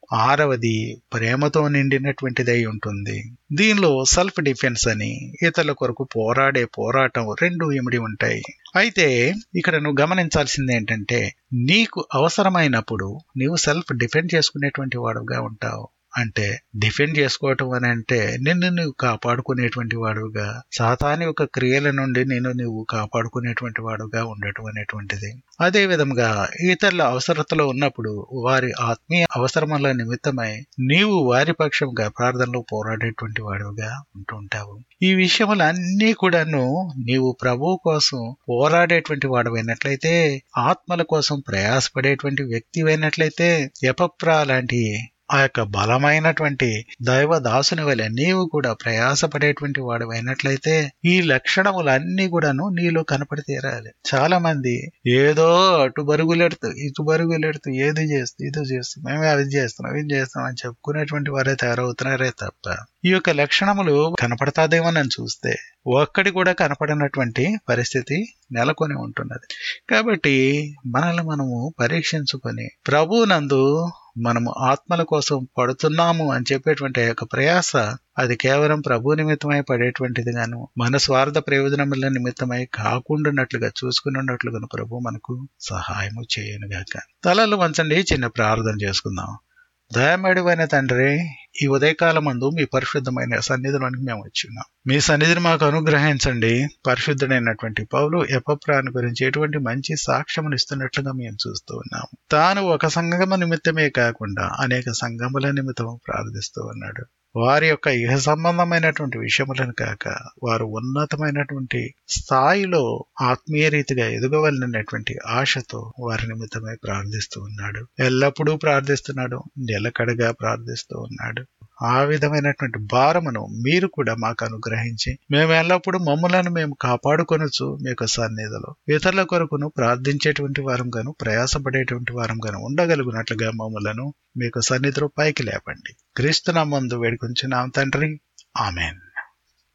ఆరవది ప్రేమతో నిండినటువంటిదై ఉంటుంది దీనిలో సెల్ఫ్ డిఫెన్స్ అని ఇతరుల కొరకు పోరాడే పోరాటం రెండు ఇమిడి ఉంటాయి అయితే ఇక్కడ నువ్వు గమనించాల్సింది ఏంటంటే నీకు అవసరమైనప్పుడు నీవు సెల్ఫ్ డిఫెండ్ చేసుకునేటువంటి వాడుగా ఉంటావు అంటే డిఫెండ్ చేసుకోవటం అని అంటే నిన్ను నువ్వు కాపాడుకునేటువంటి వాడుగా సాతాని యొక్క క్రియల నుండి నిన్ను నువ్వు కాపాడుకునేటువంటి వాడుగా ఉండటం అనేటువంటిది అదే విధంగా ఇతరుల అవసరతలో ఉన్నప్పుడు వారి ఆత్మీయ అవసరముల నిమిత్తమై నీవు వారి పక్షంగా ప్రార్థనలో పోరాడేటువంటి వాడుగా ఉంటుంటావు ఈ విషయములన్నీ కూడాను నీవు ప్రభు కోసం పోరాడేటువంటి వాడవైనట్లయితే ఆత్మల కోసం ప్రయాసపడేటువంటి వ్యక్తివైనట్లయితే ఎపప్రా లాంటి ఆ యొక్క బలమైనటువంటి దైవ దాసుని వలె నీవు కూడా ప్రయాసపడేటువంటి వాడు అయినట్లయితే ఈ లక్షణములన్నీ కూడాను నీలో కనపడి తీరాలి చాలా మంది ఏదో అటు బరుగులెడుతూ ఇటు బరుగులెడుతూ ఏది చేస్తూ ఇది చేస్తూ మేమే అది చేస్తున్నాం ఇది చేస్తున్నాం అని చెప్పుకునేటువంటి వారే తయారవుతున్నారే తప్ప ఈ యొక్క లక్షణములు కనపడతాదేమో నన్ను చూస్తే ఒక్కడి కూడా కనపడినటువంటి పరిస్థితి నెలకొని ఉంటున్నది కాబట్టి మనల్ని మనము పరీక్షించుకొని ప్రభునందు మనము ఆత్మల కోసం పడుతున్నాము అని చెప్పేటువంటి యొక్క ప్రయాస అది కేవలం ప్రభు నిమిత్తమై పడేటువంటిది గాను మన స్వార్థ ప్రయోజనముల నిమిత్తమై కాకుండానట్లుగా చూసుకున్నట్లుగా ప్రభు మనకు సహాయము చేయనుగాక తలలు వంచండి చిన్న ప్రార్థన చేసుకుందాం దయమేడువైన తండ్రి ఈ ఉదయకాలం మందు మీ పరిశుద్ధమైన సన్నిధిలోనికి మేము వచ్చిన్నాం మీ సన్నిధిని మాకు అనుగ్రహించండి పరిశుద్ధుడైనటువంటి పౌలు ఎపప్రాని గురించి ఎటువంటి మంచి సాక్ష్యమును ఇస్తున్నట్లుగా మేము చూస్తూ ఉన్నాం తాను ఒక సంగమ నిమిత్తమే కాకుండా అనేక సంగముల నిమిత్తం ప్రార్థిస్తూ ఉన్నాడు వారి యొక్క ఇహ సంబంధమైనటువంటి విషయములను కాక వారు ఉన్నతమైనటువంటి స్థాయిలో ఆత్మీయ రీతిగా ఎదగవలనటువంటి ఆశతో వారి నిమిత్తమై ప్రార్థిస్తూ ఉన్నాడు ఎల్లప్పుడూ ప్రార్థిస్తున్నాడు నిలకడగా ప్రార్థిస్తూ ఉన్నాడు ఆ విధమైనటువంటి భారమును మీరు కూడా మాకు అనుగ్రహించి మేము ఎల్లప్పుడూ మమ్మలను మేము కాపాడుకొనొచ్చు మీ యొక్క సన్నిధిలో ఇతరుల కొరకును ప్రార్థించేటువంటి వారం గాను ప్రయాసపడేటువంటి వారం గాను ఉండగలుగునట్లుగా మమ్మలను మీకు సన్నిధిలో పైకి లేపండి క్రీస్తునామందు వేడుకొంచున్నాం తండ్రి ఆమెన్